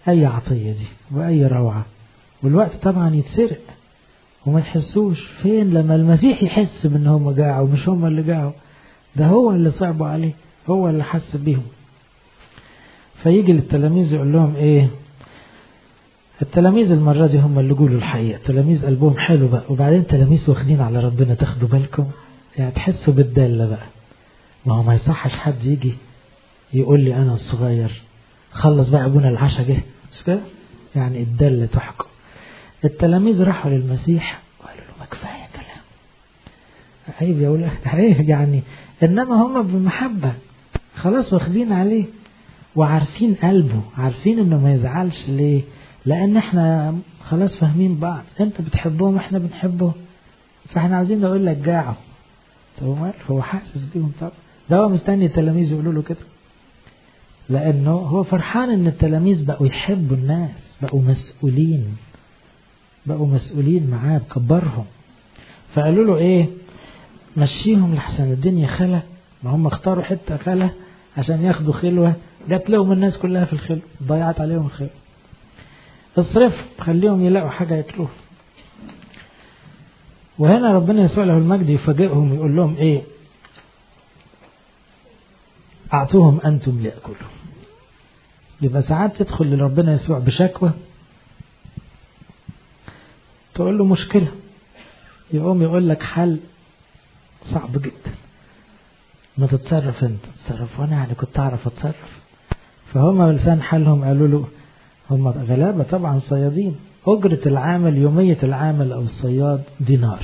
أي عطية دي وأي روعة والوقت طبعا يتسرق وما يحسوش فين لما المسيح يحس بان هم جاعوا مش هم اللي جاعوا ده هو اللي صعبوا عليه هو اللي حس بيهم فيجي للتلاميذ يقول لهم ايه التلاميذ المرة دي هم اللي يقولوا الحقيقة التلاميذ قلبهم حلو بقى وبعدين التلاميذ واخدين على ربنا تاخدوا بالكم يعني تحسوا بالدالة بقى ما هو ما يصحش حد يجي يقول لي أنا الصغير خلص بقى أبونا العشاء جه مش كده يعني الدالة تحكم التلاميذ راحوا للمسيح وقالوا له ما كفاية كلام عيب يا ولاد عيب يعني إنما هم بمحبة خلاص واخدين عليه وعارفين قلبه عارفين انه ما يزعلش ليه لان احنا خلاص فاهمين بعض انت بتحبهم احنا بنحبه فاحنا عاوزين نقول لك جاعوا طب هو هو حاسس بيهم طبعا ده هو مستني التلاميذ يقولوا له كده لانه هو فرحان ان التلاميذ بقوا يحبوا الناس بقوا مسؤولين بقوا مسؤولين معاه بكبرهم فقالوا له ايه مشيهم لحسن الدنيا خلا ما هم اختاروا حته خلا عشان ياخدوا خلوه جات لهم الناس كلها في الخلوه ضيعت عليهم الخلوه اصرف خليهم يلاقوا حاجه ياكلوها وهنا ربنا يسوع له المجد يفاجئهم ويقول لهم ايه اعطوهم انتم لياكلوا يبقى ساعات تدخل لربنا يسوع بشكوى تقول له مشكلة يقوم يقول لك حل صعب جدا ما تتصرف انت تتصرف وانا يعني كنت اعرف اتصرف فهم بلسان حالهم قالوا له هم غلابة طبعا صيادين أجرة العامل يومية العامل أو الصياد دينار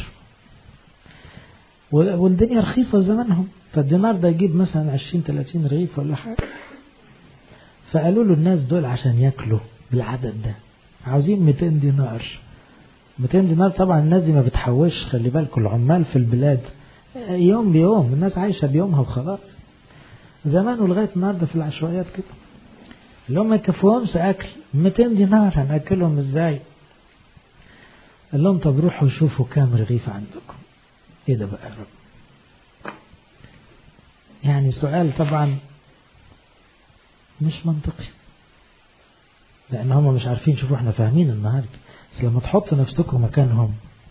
والدنيا رخيصة زمانهم فالدينار ده يجيب مثلا 20 30 رغيف ولا حاجة فقالوا له الناس دول عشان ياكلوا بالعدد ده عاوزين 200 دينار 200 دينار طبعا الناس دي ما بتحوش خلي بالكم العمال في البلاد يوم بيوم الناس عايشة بيومها وخلاص زمان ولغاية النهاردة في العشوائيات كده اللي هم ما يكفوهمش أكل 200 دينار هنأكلهم إزاي قال لهم طب روحوا شوفوا كام رغيف عندكم إيه ده بقى يا رب يعني سؤال طبعا مش منطقي لأن هم مش عارفين شوفوا احنا فاهمين النهاردة بس لما تحط نفسكم مكانهم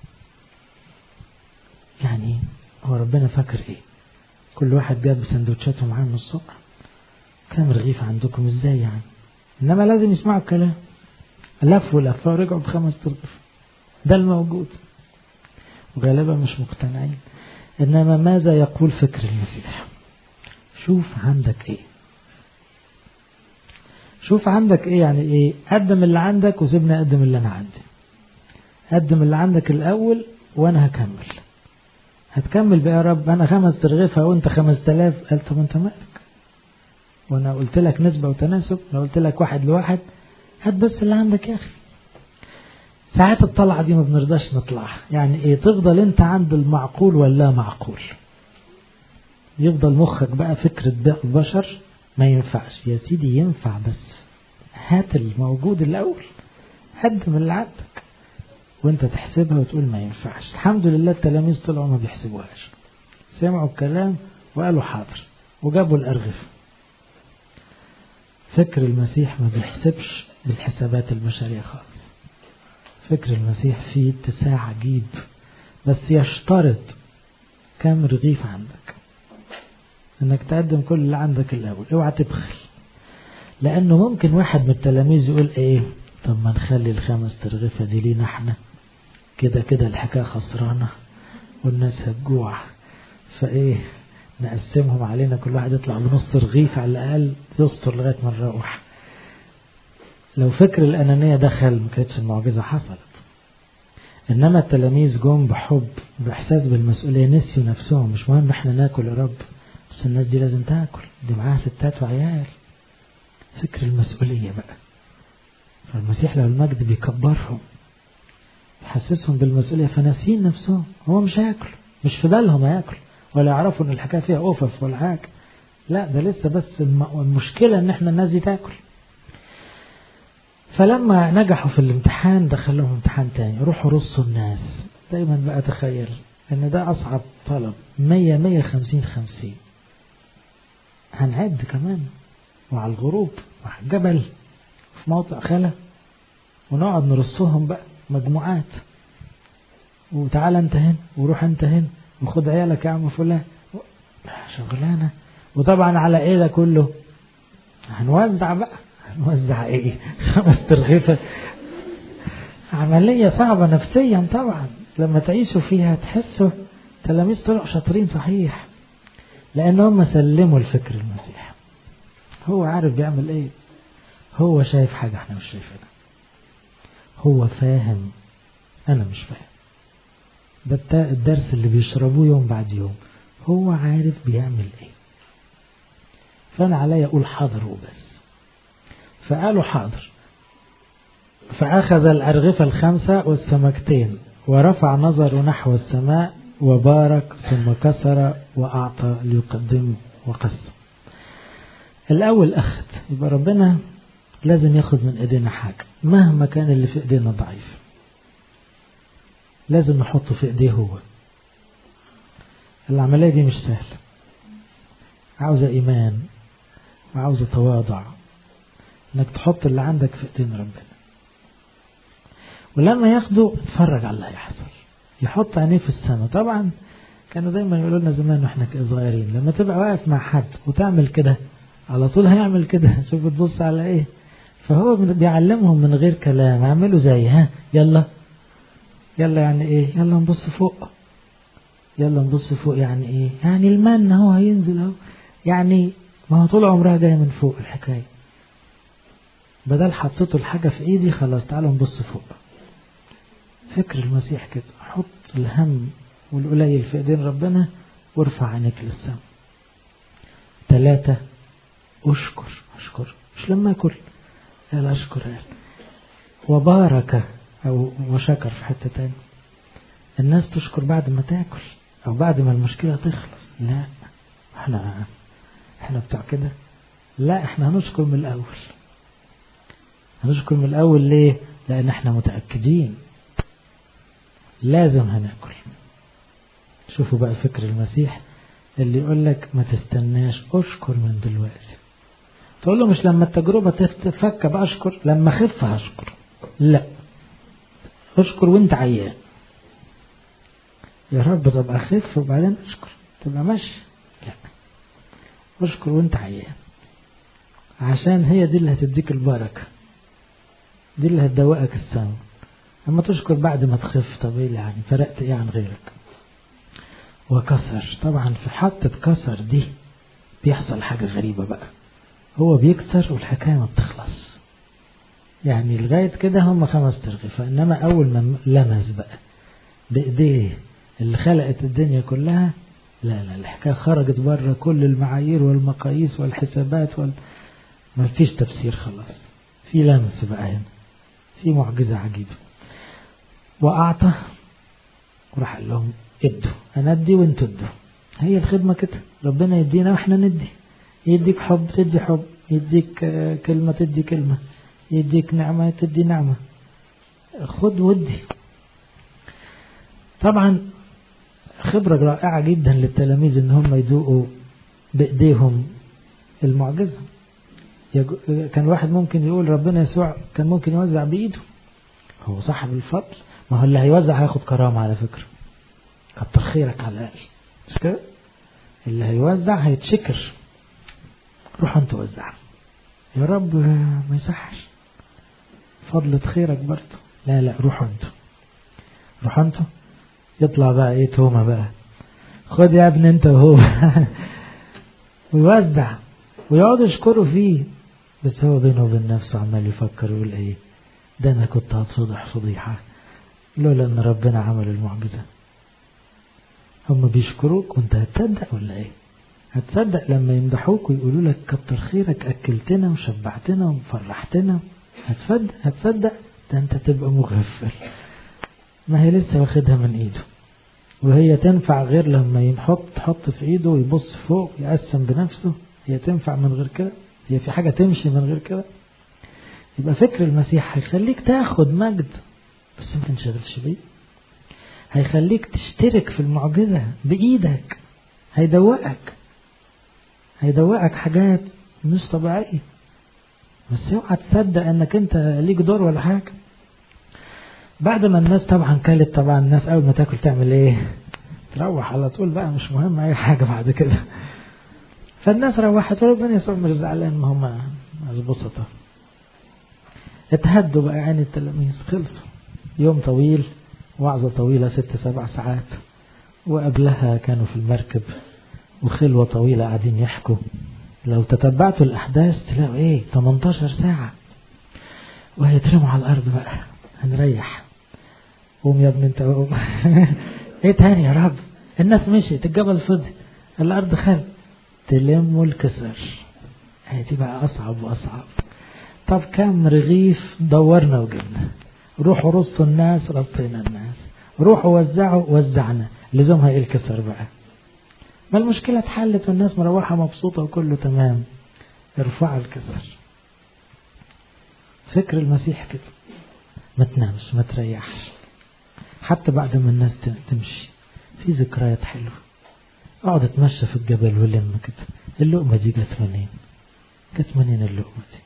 يعني هو ربنا فاكر ايه كل واحد جاب سندوتشاته معاه من الصبح كام رغيف عندكم ازاي يعني انما لازم يسمعوا الكلام لفوا لفوا ورجعوا بخمس ترغيف ده الموجود وغالبا مش مقتنعين انما ماذا يقول فكر المسيح شوف عندك ايه شوف عندك ايه يعني ايه قدم اللي عندك وسيبني اقدم اللي انا عندي قدم اللي عندك الاول وانا هكمل هتكمل بقى يا رب انا خمس ترغيفها وانت خمس تلاف قال طب انت مالك وانا قلت لك نسبة وتناسب انا قلت لك واحد لواحد هات بس اللي عندك يا اخي ساعات الطلعة دي ما بنرضاش نطلعها يعني ايه تفضل انت عند المعقول ولا معقول يفضل مخك بقى فكرة بقى البشر ما ينفعش يا سيدي ينفع بس هات الموجود الأول قدم اللي عندك وانت تحسبها وتقول ما ينفعش الحمد لله التلاميذ طلعوا ما بيحسبوهاش سمعوا الكلام وقالوا حاضر وجابوا الأرغفة فكر المسيح ما بيحسبش بالحسابات البشرية خالص فكر المسيح فيه اتساع عجيب بس يشترط كم رغيف عندك انك تقدم كل اللي عندك الاول اوعى تبخل لانه ممكن واحد من التلاميذ يقول ايه طب ما نخلي الخمس ترغيفه دي لينا احنا كده كده الحكايه خسرانه والناس هتجوع فايه نقسمهم علينا كل واحد يطلع بنص رغيف على الاقل يستر لغايه ما نروح لو فكر الانانيه دخل ما كانتش المعجزه حصلت انما التلاميذ جم بحب باحساس بالمسؤوليه نسيوا نفسهم مش مهم احنا ناكل يا رب بس الناس دي لازم تاكل دي معاها ستات وعيال فكر المسؤولية بقى فالمسيح له المجد بيكبرهم يحسسهم بالمسؤولية فناسين نفسهم هو مش هياكل مش في بالهم هياكل ولا يعرفوا ان الحكاية فيها اوفف ولا حاجة لا ده لسه بس المشكلة ان احنا الناس دي تاكل فلما نجحوا في الامتحان دخلهم امتحان تاني روحوا رصوا الناس دايما بقى تخيل ان ده اصعب طلب 100 150 50 هنعد كمان وعلى الغروب وعلى الجبل في موضع خلا ونقعد نرصهم بقى مجموعات وتعالى انت هنا وروح انت هنا وخد عيالك يا عم فلان شغلانة وطبعا على ايه ده كله هنوزع بقى هنوزع ايه خمس ترغيفة عملية صعبة نفسيا طبعا لما تعيشوا فيها تحسوا تلاميذ طلعوا شاطرين صحيح لان هم سلموا الفكر المسيح هو عارف بيعمل ايه هو شايف حاجة احنا مش شايفينها هو فاهم انا مش فاهم ده الدرس اللي بيشربوه يوم بعد يوم هو عارف بيعمل ايه فانا عليا اقول حاضر وبس فقالوا حاضر فاخذ الارغفه الخمسه والسمكتين ورفع نظره نحو السماء وبارك ثم كسر واعطى ليقدم وقسم الاول اخذ يبقى ربنا لازم ياخد من ايدينا حاجه مهما كان اللي في ايدينا ضعيف لازم نحطه في ايديه هو العملية دي مش سهلة عاوزة إيمان وعاوزة تواضع إنك تحط اللي عندك في إيدين ربنا ولما ياخده اتفرج على اللي هيحصل يحط عينيه في السماء طبعا كانوا دايما يقولوا لنا زمان واحنا صغيرين لما تبقى واقف مع حد وتعمل كده على طول هيعمل كده شوف بتبص على ايه فهو بيعلمهم من غير كلام اعملوا زي ها يلا يلا يعني ايه يلا نبص فوق يلا نبص فوق يعني ايه يعني المن هو هينزل اهو يعني ما هو طول عمرها جايه من فوق الحكايه بدل حطيته الحاجه في ايدي خلاص تعالوا نبص فوق فكر المسيح كده حط الهم والقليل في ايدين ربنا وارفع عينيك للسماء ثلاثة اشكر اشكر مش لما اكل قال اشكر قال وبارك او وشكر في حتة تانية الناس تشكر بعد ما تاكل او بعد ما المشكلة تخلص لا احنا احنا بتاع كده لا احنا هنشكر من الاول هنشكر من الاول ليه لان احنا متأكدين لازم هناكل شوفوا بقى فكر المسيح اللي يقول لك ما تستناش اشكر من دلوقتي تقول له مش لما التجربة تتفك بقى اشكر لما اخف هشكر لا اشكر وانت عيان يا رب طب اخف وبعدين اشكر تبقى ماشي لا اشكر وانت عيان عشان هي دي اللي هتديك البركة دي اللي هتدوقك السما اما تشكر بعد ما تخف طب ايه يعني فرقت ايه عن غيرك وكسر طبعا في حطة كسر دي بيحصل حاجة غريبة بقى هو بيكسر والحكاية ما بتخلص يعني لغاية كده هم خمس ترغيفة إنما أول ما لمس بقى بإيديه اللي خلقت الدنيا كلها لا لا الحكاية خرجت بره كل المعايير والمقاييس والحسابات وال... ما فيش تفسير خلاص في لمس بقى هنا في معجزة عجيبة وأعطى وراح قال لهم ادوا أنا أدي وأنتوا ادوا هي الخدمة كده ربنا يدينا وإحنا ندي يديك حب تدي حب يديك كلمة تدي كلمة يديك نعمة تدي نعمة خد ودي طبعا خبرة رائعة جدا للتلاميذ ان هم يذوقوا بايديهم المعجزة كان واحد ممكن يقول ربنا يسوع كان ممكن يوزع بايده هو صاحب الفضل ما هو اللي هيوزع هياخد كرامة على فكرة كتر خيرك على الأقل مش كده اللي هيوزع هيتشكر روح انت وزع يا رب ما يصحش فضلة خيرك برضه لا لا روحوا انتوا روحوا انتوا يطلع بقى ايه تومة بقى خد يا ابني انت وهو ويوزع ويقعدوا يشكروا فيه بس هو بينه وبين نفسه عمال يفكر يقول ايه ده انا كنت هتفضح فضيحة لولا ان ربنا عمل المعجزة هم بيشكروك وانت هتصدق ولا ايه هتصدق لما يمدحوك ويقولوا لك كتر خيرك اكلتنا وشبعتنا وفرحتنا هتصدق هتصدق ده انت تبقى مغفل ما هي لسه واخدها من ايده وهي تنفع غير لما يحط تحط في ايده ويبص فوق يقسم بنفسه هي تنفع من غير كده هي في حاجة تمشي من غير كده يبقى فكر المسيح هيخليك تاخد مجد بس انت انشغلش بيه هيخليك تشترك في المعجزة بإيدك هيدوقك هيدوقك حاجات مش طبيعية بس اوعى تصدق انك انت ليك دور ولا حاجة بعد ما الناس طبعا كلت طبعا الناس اول ما تاكل تعمل ايه تروح على طول بقى مش مهم اي حاجة بعد كده فالناس روحت وربنا يسوع مش زعلان ما هم ناس بسطة اتهدوا بقى عين التلاميذ خلصوا يوم طويل وعظة طويلة ست سبع ساعات وقبلها كانوا في المركب وخلوة طويلة قاعدين يحكوا لو تتبعتوا الأحداث تلاقوا إيه 18 ساعة وهيترموا على الأرض بقى هنريح قوم يا ابني انت قوم ايه تاني يا رب الناس مشيت الجبل فضي الأرض خل تلموا الكسر هي دي بقى أصعب وأصعب طب كم رغيف دورنا وجبنا روحوا رصوا الناس رصينا الناس روحوا وزعوا وزعنا لزومها ايه الكسر بقى ما المشكلة اتحلت والناس مروحة مبسوطة وكله تمام ارفعوا الكسر فكر المسيح كده ما تنامش ما تريحش حتى بعد ما الناس تمشي في ذكريات حلوة اقعد اتمشى في الجبل ولم كده اللقمة دي جت منين جت منين اللقمة دي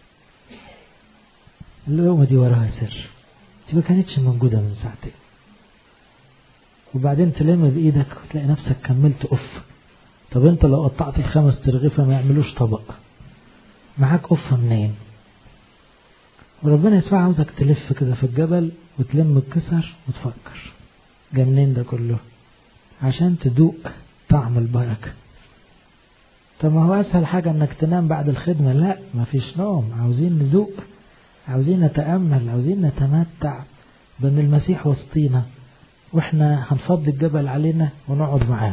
اللقمة دي وراها سر دي ما كانتش موجودة من ساعتين وبعدين تلم بإيدك وتلاقي نفسك كملت أف طب انت لو قطعت الخمس ترغيفة ما يعملوش طبق معاك أف منين وربنا يسوع عاوزك تلف كده في الجبل وتلم الكسر وتفكر جا منين ده كله عشان تدوق طعم البركة طب ما هو أسهل حاجة إنك تنام بعد الخدمة لا مفيش نوم عاوزين ندوق عاوزين نتأمل عاوزين نتمتع بأن المسيح وسطينا واحنا هنفضي الجبل علينا ونقعد معاه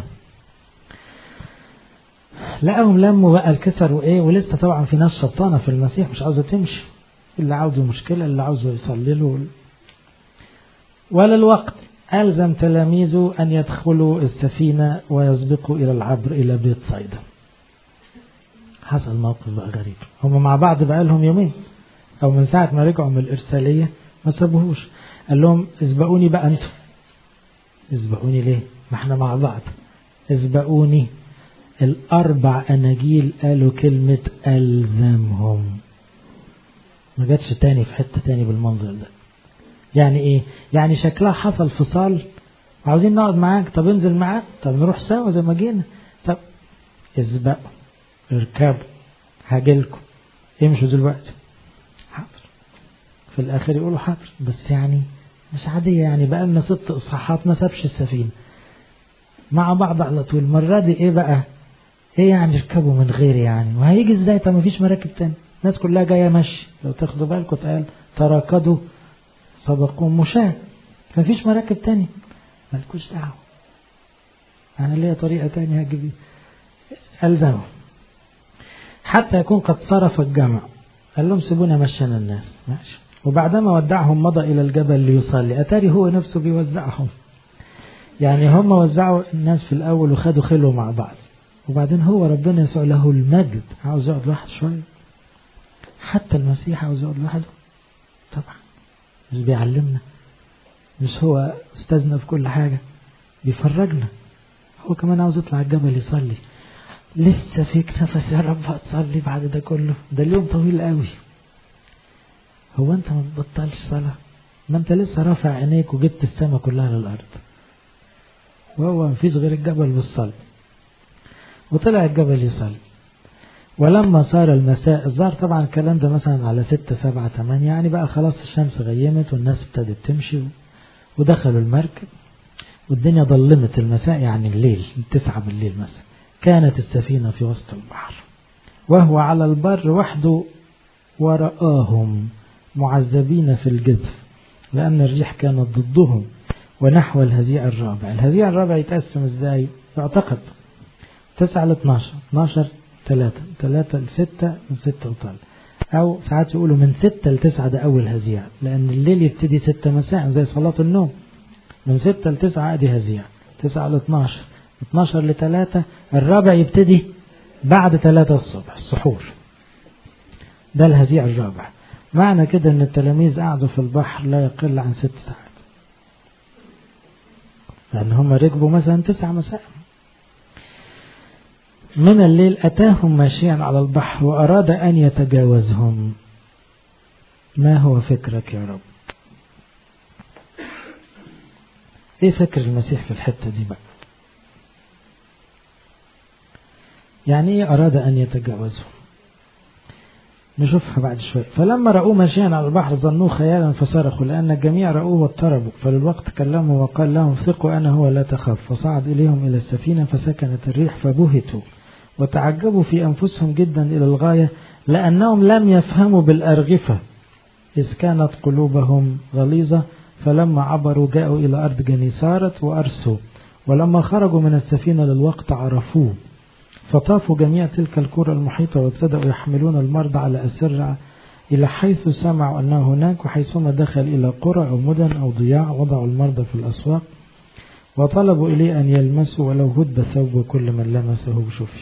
لقاهم لموا بقى الكسر وايه ولسه طبعا في ناس شطانة في المسيح مش عاوزة تمشي اللي عاوزه مشكلة اللي عاوزه يصلي له ولا الوقت ألزم تلاميذه أن يدخلوا السفينة ويسبقوا إلى العبر إلى بيت صيدا حصل موقف بقى غريب هم مع بعض بقى لهم يومين أو من ساعة ما رجعوا من الإرسالية ما سابوهوش قال لهم اسبقوني بقى أنتم اسبقوني ليه ما احنا مع بعض اسبقوني الأربع أناجيل قالوا كلمة ألزمهم ما جاتش تاني في حتة تاني بالمنظر ده يعني ايه يعني شكلها حصل فصال عاوزين نقعد معاك طب انزل معاك طب نروح سوا زي ما جينا طب اسبقوا اركبوا هاجيلكم امشوا دلوقتي حاضر في الاخر يقولوا حاضر بس يعني مش عادية يعني بقى لنا ست اصحاحات ما سابش السفينة مع بعض على طول المرة دي ايه بقى ايه يعني اركبوا من غير يعني وهيجي ازاي طب مفيش مراكب تاني الناس كلها جاية مشي لو تاخدوا بالكم اتقال تراكدوا سبقوا مشاة مفيش مراكب تاني مالكوش دعوة أنا ليا طريقة تانية هجيب ألزمه حتى يكون قد صرف الجمع قال لهم سيبونا مشينا الناس ماشي وبعدما ودعهم مضى إلى الجبل ليصلي أتاري هو نفسه بيوزعهم يعني هم وزعوا الناس في الأول وخدوا خلوة مع بعض وبعدين هو ربنا يسوع له المجد عاوز يقعد لوحده شوية حتى المسيح عاوز يقعد لوحده طبعا مش بيعلمنا مش هو استاذنا في كل حاجة بيفرجنا هو كمان عاوز يطلع الجبل يصلي لسه فيك نفس يا رب هتصلي بعد ده كله ده اليوم طويل قوي هو انت ما بتبطلش صلاة ما انت لسه رافع عينيك وجبت السماء كلها للأرض وهو مفيش غير الجبل والصلاة وطلع الجبل يصلي ولما صار المساء الظهر طبعا الكلام ده مثلا على ستة سبعة ثمانية يعني بقى خلاص الشمس غيمت والناس ابتدت تمشي ودخلوا المركب والدنيا ظلمت المساء يعني الليل تسعة بالليل مثلا كانت السفينة في وسط البحر وهو على البر وحده ورآهم معذبين في الجذف لأن الريح كانت ضدهم ونحو الهزيع الرابع الهزيع الرابع يتقسم ازاي يعتقد تسعة ل 12 12 ثلاثة ثلاثة لستة من ستة وطال أو ساعات يقولوا من ستة لتسعة ده أول هزيع لأن الليل يبتدي ستة مساء زي صلاة النوم من ستة لتسعة أدي هزيع تسعة ل 12 12 لثلاثة الرابع يبتدي بعد ثلاثة الصبح السحور ده الهزيع الرابع معنى كده ان التلاميذ قعدوا في البحر لا يقل عن ست ساعات لان هم ركبوا مثلا تسعة مساء من الليل أتاهم ماشيا على البحر وأراد أن يتجاوزهم ما هو فكرك يا رب ايه فكر المسيح في الحتة دي بقى يعني ايه اراد ان يتجاوزه نشوفها بعد شوية فلما رأوه ماشيا على البحر ظنوه خيالا فصرخوا لأن الجميع رأوه واضطربوا فللوقت كلموا وقال لهم ثقوا أنا هو لا تخاف فصعد إليهم إلى السفينة فسكنت الريح فبهتوا وتعجبوا في أنفسهم جدا إلى الغاية لأنهم لم يفهموا بالأرغفة إذ كانت قلوبهم غليظة فلما عبروا جاءوا إلى أرض جنيسارت وأرسوا ولما خرجوا من السفينة للوقت عرفوه فطافوا جميع تلك الكرة المحيطة وابتدأوا يحملون المرضى على أسرع إلى حيث سمعوا أنه هناك وحيثما دخل إلى قرى أو مدن أو ضياع وضعوا المرضى في الأسواق وطلبوا إليه أن يلمسوا ولو هدب ثوب كل من لمسه بشفي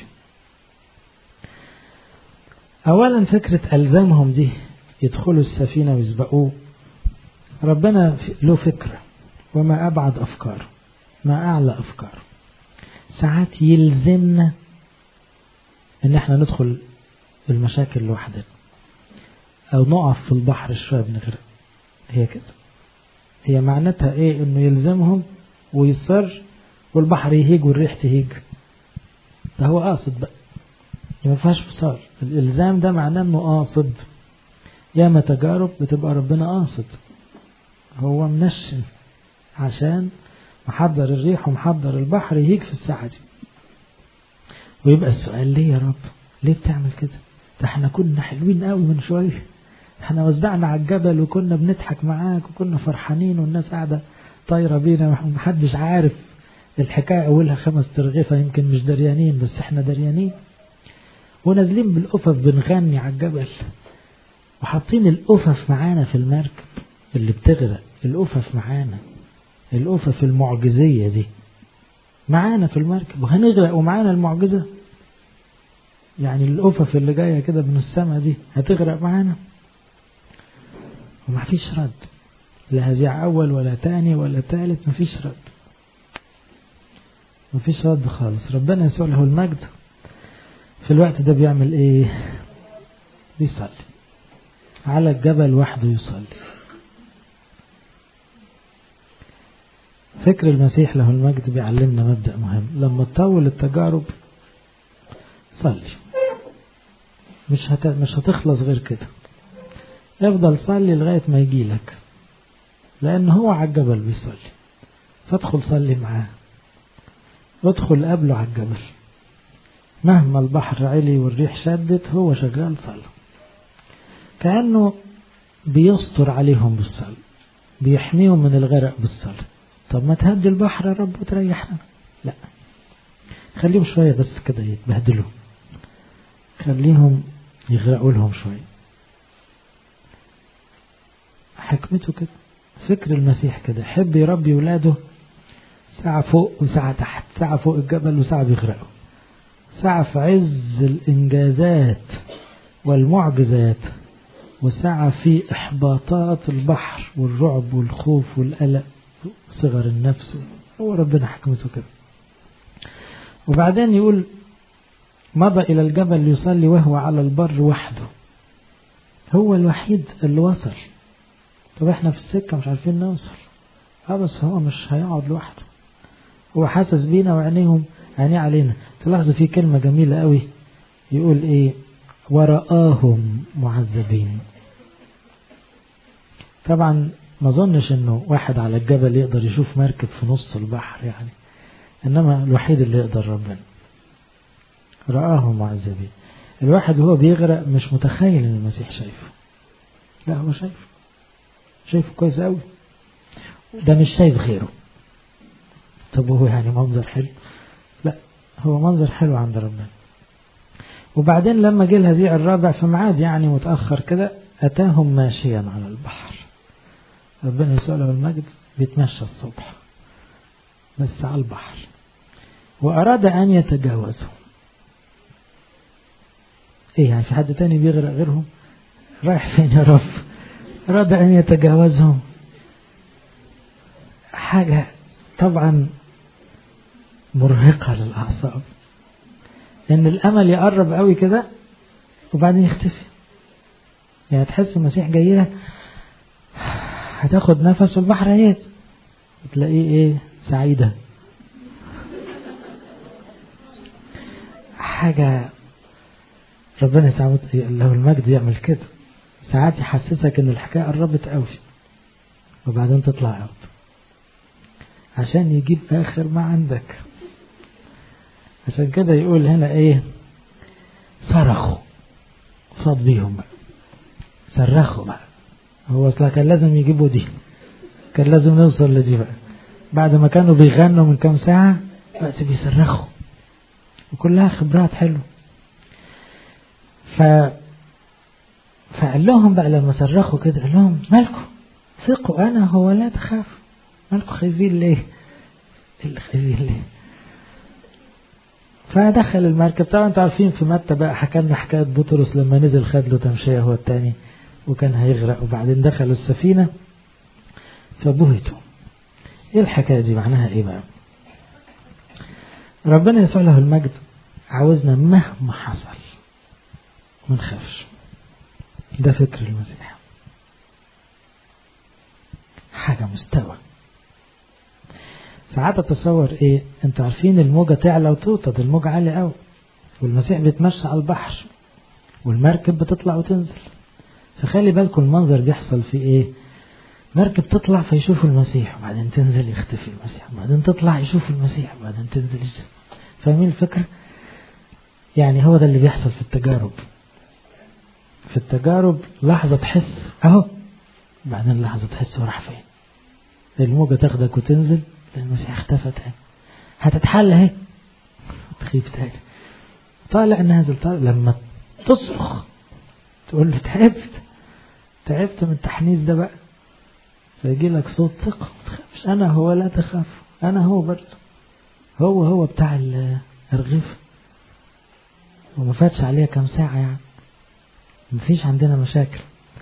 أولا فكرة ألزامهم دي يدخلوا السفينة ويسبقوه ربنا له فكرة وما أبعد أفكار ما أعلى أفكار ساعات يلزمنا ان احنا ندخل المشاكل لوحدنا او نقف في البحر شويه بنغرق هي كده هي معناتها ايه انه يلزمهم ويصر والبحر يهيج والريح تهيج ده هو قاصد بقى ما فيهاش فصال الالزام ده معناه انه قاصد ياما تجارب بتبقى ربنا قاصد هو منشن عشان محضر الريح ومحضر البحر يهيج في الساعه دي ويبقى السؤال ليه يا رب ليه بتعمل كده ده احنا كنا حلوين قوي من شوية احنا وزعنا على الجبل وكنا بنضحك معاك وكنا فرحانين والناس قاعدة طايرة بينا ومحدش عارف الحكاية أولها خمس ترغيفة يمكن مش دريانين بس احنا دريانين ونازلين بالأفف بنغني على الجبل وحاطين الأفف معانا في المركب اللي بتغرق الأفف معانا الأفف المعجزية دي معانا في المركب وهنغرق ومعانا المعجزة يعني الأفف اللي جاية كده من السماء دي هتغرق معانا وما فيش رد لا هزيع أول ولا تاني ولا تالت ما فيش رد ما فيش رد خالص ربنا يسوع له المجد في الوقت ده بيعمل ايه بيصلي على الجبل وحده يصلي فكر المسيح له المجد بيعلمنا مبدأ مهم لما تطول التجارب صلي مش هت... مش هتخلص غير كده افضل صلي لغاية ما يجي لك لأن هو على الجبل بيصلي فادخل صلي معاه وادخل قبله على الجبل مهما البحر علي والريح شدت هو شغال صلى كأنه بيستر عليهم بالصلاة بيحميهم من الغرق بالصلاة طب ما تهدي البحر يا رب وتريحنا لا خليهم شوية بس كده يتبهدلوا خليهم يغرقوا لهم شوية حكمته كده فكر المسيح كده يحب يربي ولاده ساعة فوق وساعة تحت ساعة فوق الجبل وساعة بيغرقوا ساعة في عز الإنجازات والمعجزات وساعة في إحباطات البحر والرعب والخوف والقلق صغر النفس هو ربنا حكمته كده وبعدين يقول مضى إلى الجبل ليصلي وهو على البر وحده هو الوحيد اللي وصل طب احنا في السكة مش عارفين نوصل اه بس هو مش هيقعد لوحده هو حاسس بينا وعينيهم عينيه علينا تلاحظوا في كلمة جميلة قوي يقول ايه ورآهم معذبين طبعا ما اظنش انه واحد على الجبل يقدر يشوف مركب في نص البحر يعني انما الوحيد اللي يقدر ربنا رآهم معذبين الواحد وهو بيغرق مش متخيل ان المسيح شايفه لا هو شايفه شايفه كويس قوي ده مش شايف غيره طب هو يعني منظر حلو لا هو منظر حلو عند ربنا وبعدين لما جه الهزيع الرابع فمعاد يعني متأخر كده أتاهم ماشيا على البحر ربنا يسأل له المجد بيتمشى الصبح بس على البحر وأراد أن يتجاوزهم إيه يعني في حد تاني بيغرق غيرهم رايح فين يا رب أراد أن يتجاوزهم حاجة طبعا مرهقة للأعصاب إن الأمل يقرب قوي كده وبعدين يختفي يعني تحس المسيح جاي لك هتاخد نفس والبحر هيت تلاقيه ايه سعيدة حاجة ربنا ساعات له المجد يعمل كده ساعات يحسسك ان الحكاية قربت قوي وبعدين تطلع اوت عشان يجيب اخر ما عندك عشان كده يقول هنا ايه صرخوا صاد بيهم بقى صرخوا بقى هو اصلا كان لازم يجيبوا دي كان لازم نوصل لدي بقى بعد ما كانوا بيغنوا من كام ساعة بقى بيصرخوا وكلها خبرات حلوة ف فقال لهم بقى لما صرخوا كده قال لهم مالكم ثقوا انا هو لا تخافوا مالكم خايفين ليه اللي خايفين ليه فدخل المركب طبعا انتوا عارفين في متى بقى حكى لنا حكايه بطرس لما نزل خد له تمشيه هو الثاني وكان هيغرق وبعدين دخلوا السفينه فبهتوا ايه الحكايه دي معناها ايه بقى ربنا يسوع له المجد عاوزنا مهما حصل ما نخافش ده فكر المسيح حاجة مستوى ساعات اتصور ايه انتوا عارفين الموجة تعلى وتوطد الموجة عالية قوي والمسيح بيتمشى على البحر والمركب بتطلع وتنزل فخلي بالكم المنظر بيحصل في ايه مركب تطلع فيشوفوا المسيح وبعدين تنزل يختفي المسيح وبعدين تطلع يشوفوا المسيح وبعدين تنزل يشوف فاهمين الفكرة يعني هو ده اللي بيحصل في التجارب في التجارب لحظة تحس اهو بعدين لحظة تحس هو راح فين الموجة تاخدك وتنزل المسيح اختفى تاني هتتحل اهي تخيب تاني طالع نازل طالع لما تصرخ تقول له تعبت تعبت من التحنيس ده بقى فيجي لك صوت ثقة ما تخافش أنا هو لا تخاف أنا هو برضه هو هو بتاع الرغيف وما فاتش عليها كام ساعة يعني مفيش عندنا مشاكل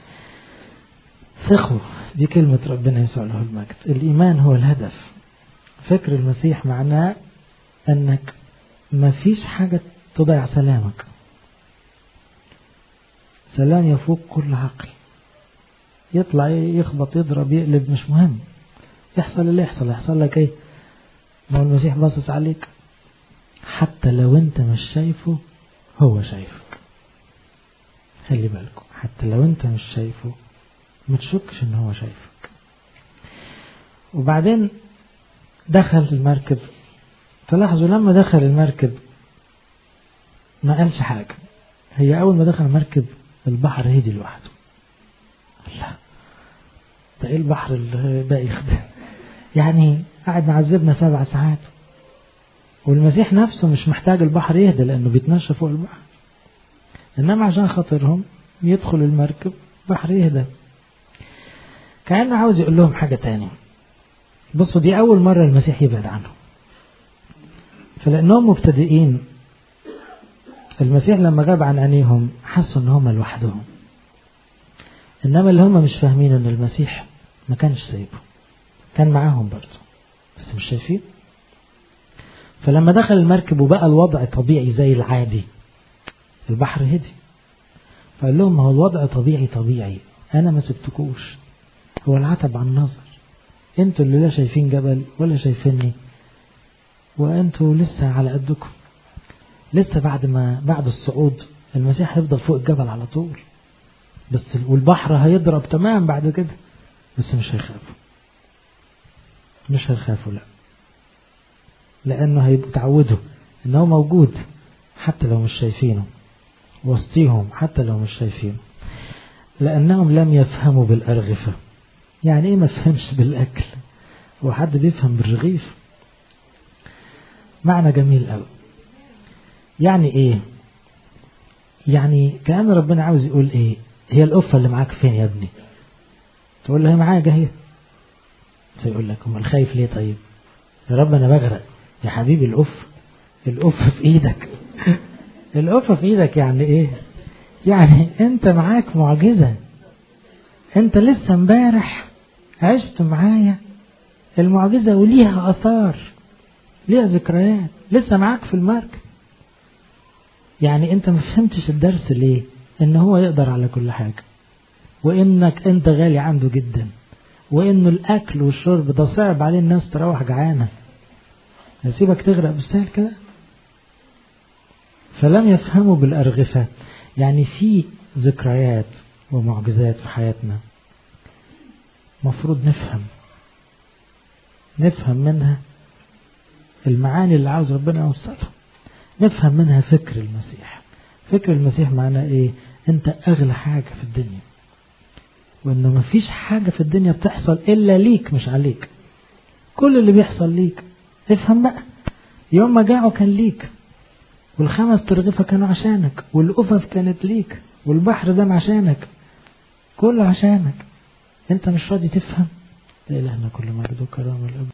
ثقوا دي كلمة ربنا يسوع له المجد الإيمان هو الهدف فكر المسيح معناه أنك مفيش حاجة تضيع سلامك سلام يفوق كل عقل يطلع يخبط يضرب يقلب مش مهم يحصل اللي يحصل يحصل لك ايه ما هو المسيح باصص عليك حتى لو انت مش شايفه هو شايفك خلي بالكم حتى لو انت مش شايفه ما تشكش ان هو شايفك وبعدين دخل المركب تلاحظوا لما دخل المركب ما قالش حاجة هي أول ما دخل المركب البحر هدي لوحده لا ده ايه البحر البايخ ده يعني قاعد معذبنا سبع ساعات والمسيح نفسه مش محتاج البحر يهدى لأنه بيتمشى فوق البحر إنما عشان خاطرهم يدخل المركب بحر يهدى كأنه عاوز يقول لهم حاجة تاني بصوا دي أول مرة المسيح يبعد عنهم فلأنهم مبتدئين المسيح لما غاب عن عينيهم حسوا ان هم لوحدهم انما اللي هم مش فاهمين ان المسيح ما كانش سايبه كان معاهم برضه بس مش شايفين فلما دخل المركب وبقى الوضع طبيعي زي العادي البحر هدي فقال لهم ما هو الوضع طبيعي طبيعي انا ما سبتكوش هو العتب عن النظر انتوا اللي لا شايفين جبل ولا شايفيني وانتوا لسه على قدكم لسه بعد ما بعد الصعود المسيح هيفضل فوق الجبل على طول بس والبحر هيضرب تمام بعد كده بس مش هيخافوا مش هيخافوا لا لانه هيبقوا اتعودوا ان هو موجود حتى لو مش شايفينه وسطيهم حتى لو مش شايفينه لانهم لم يفهموا بالارغفه يعني ايه ما فهمش بالاكل هو حد بيفهم بالرغيف معنى جميل قوي يعني ايه يعني كأن ربنا عاوز يقول ايه هي القفة اللي معاك فين يا ابني تقول له هي معايا جاهية فيقول لك امال خايف ليه طيب يا رب انا بغرق يا حبيبي القفة القفة في ايدك القفة في ايدك يعني ايه يعني انت معاك معجزة انت لسه امبارح عشت معايا المعجزة وليها اثار ليها ذكريات لسه معاك في المركب يعني انت ما فهمتش الدرس ليه ان هو يقدر على كل حاجة وإنك أنت غالي عنده جدا وإنه الأكل والشرب ده صعب عليه الناس تروح جعانة هسيبك تغرق بالسهل كده فلم يفهموا بالأرغفة يعني في ذكريات ومعجزات في حياتنا مفروض نفهم نفهم منها المعاني اللي عاوز ربنا يوصلها نفهم منها فكر المسيح فكر المسيح معناه ايه انت اغلى حاجة في الدنيا وانه مفيش حاجة في الدنيا بتحصل الا ليك مش عليك كل اللي بيحصل ليك افهم بقى يوم ما جاعوا كان ليك والخمس ترغفة كانوا عشانك والأفف كانت ليك والبحر ده عشانك كله عشانك انت مش راضي تفهم لا إلهنا كل مجد وكرامة الأب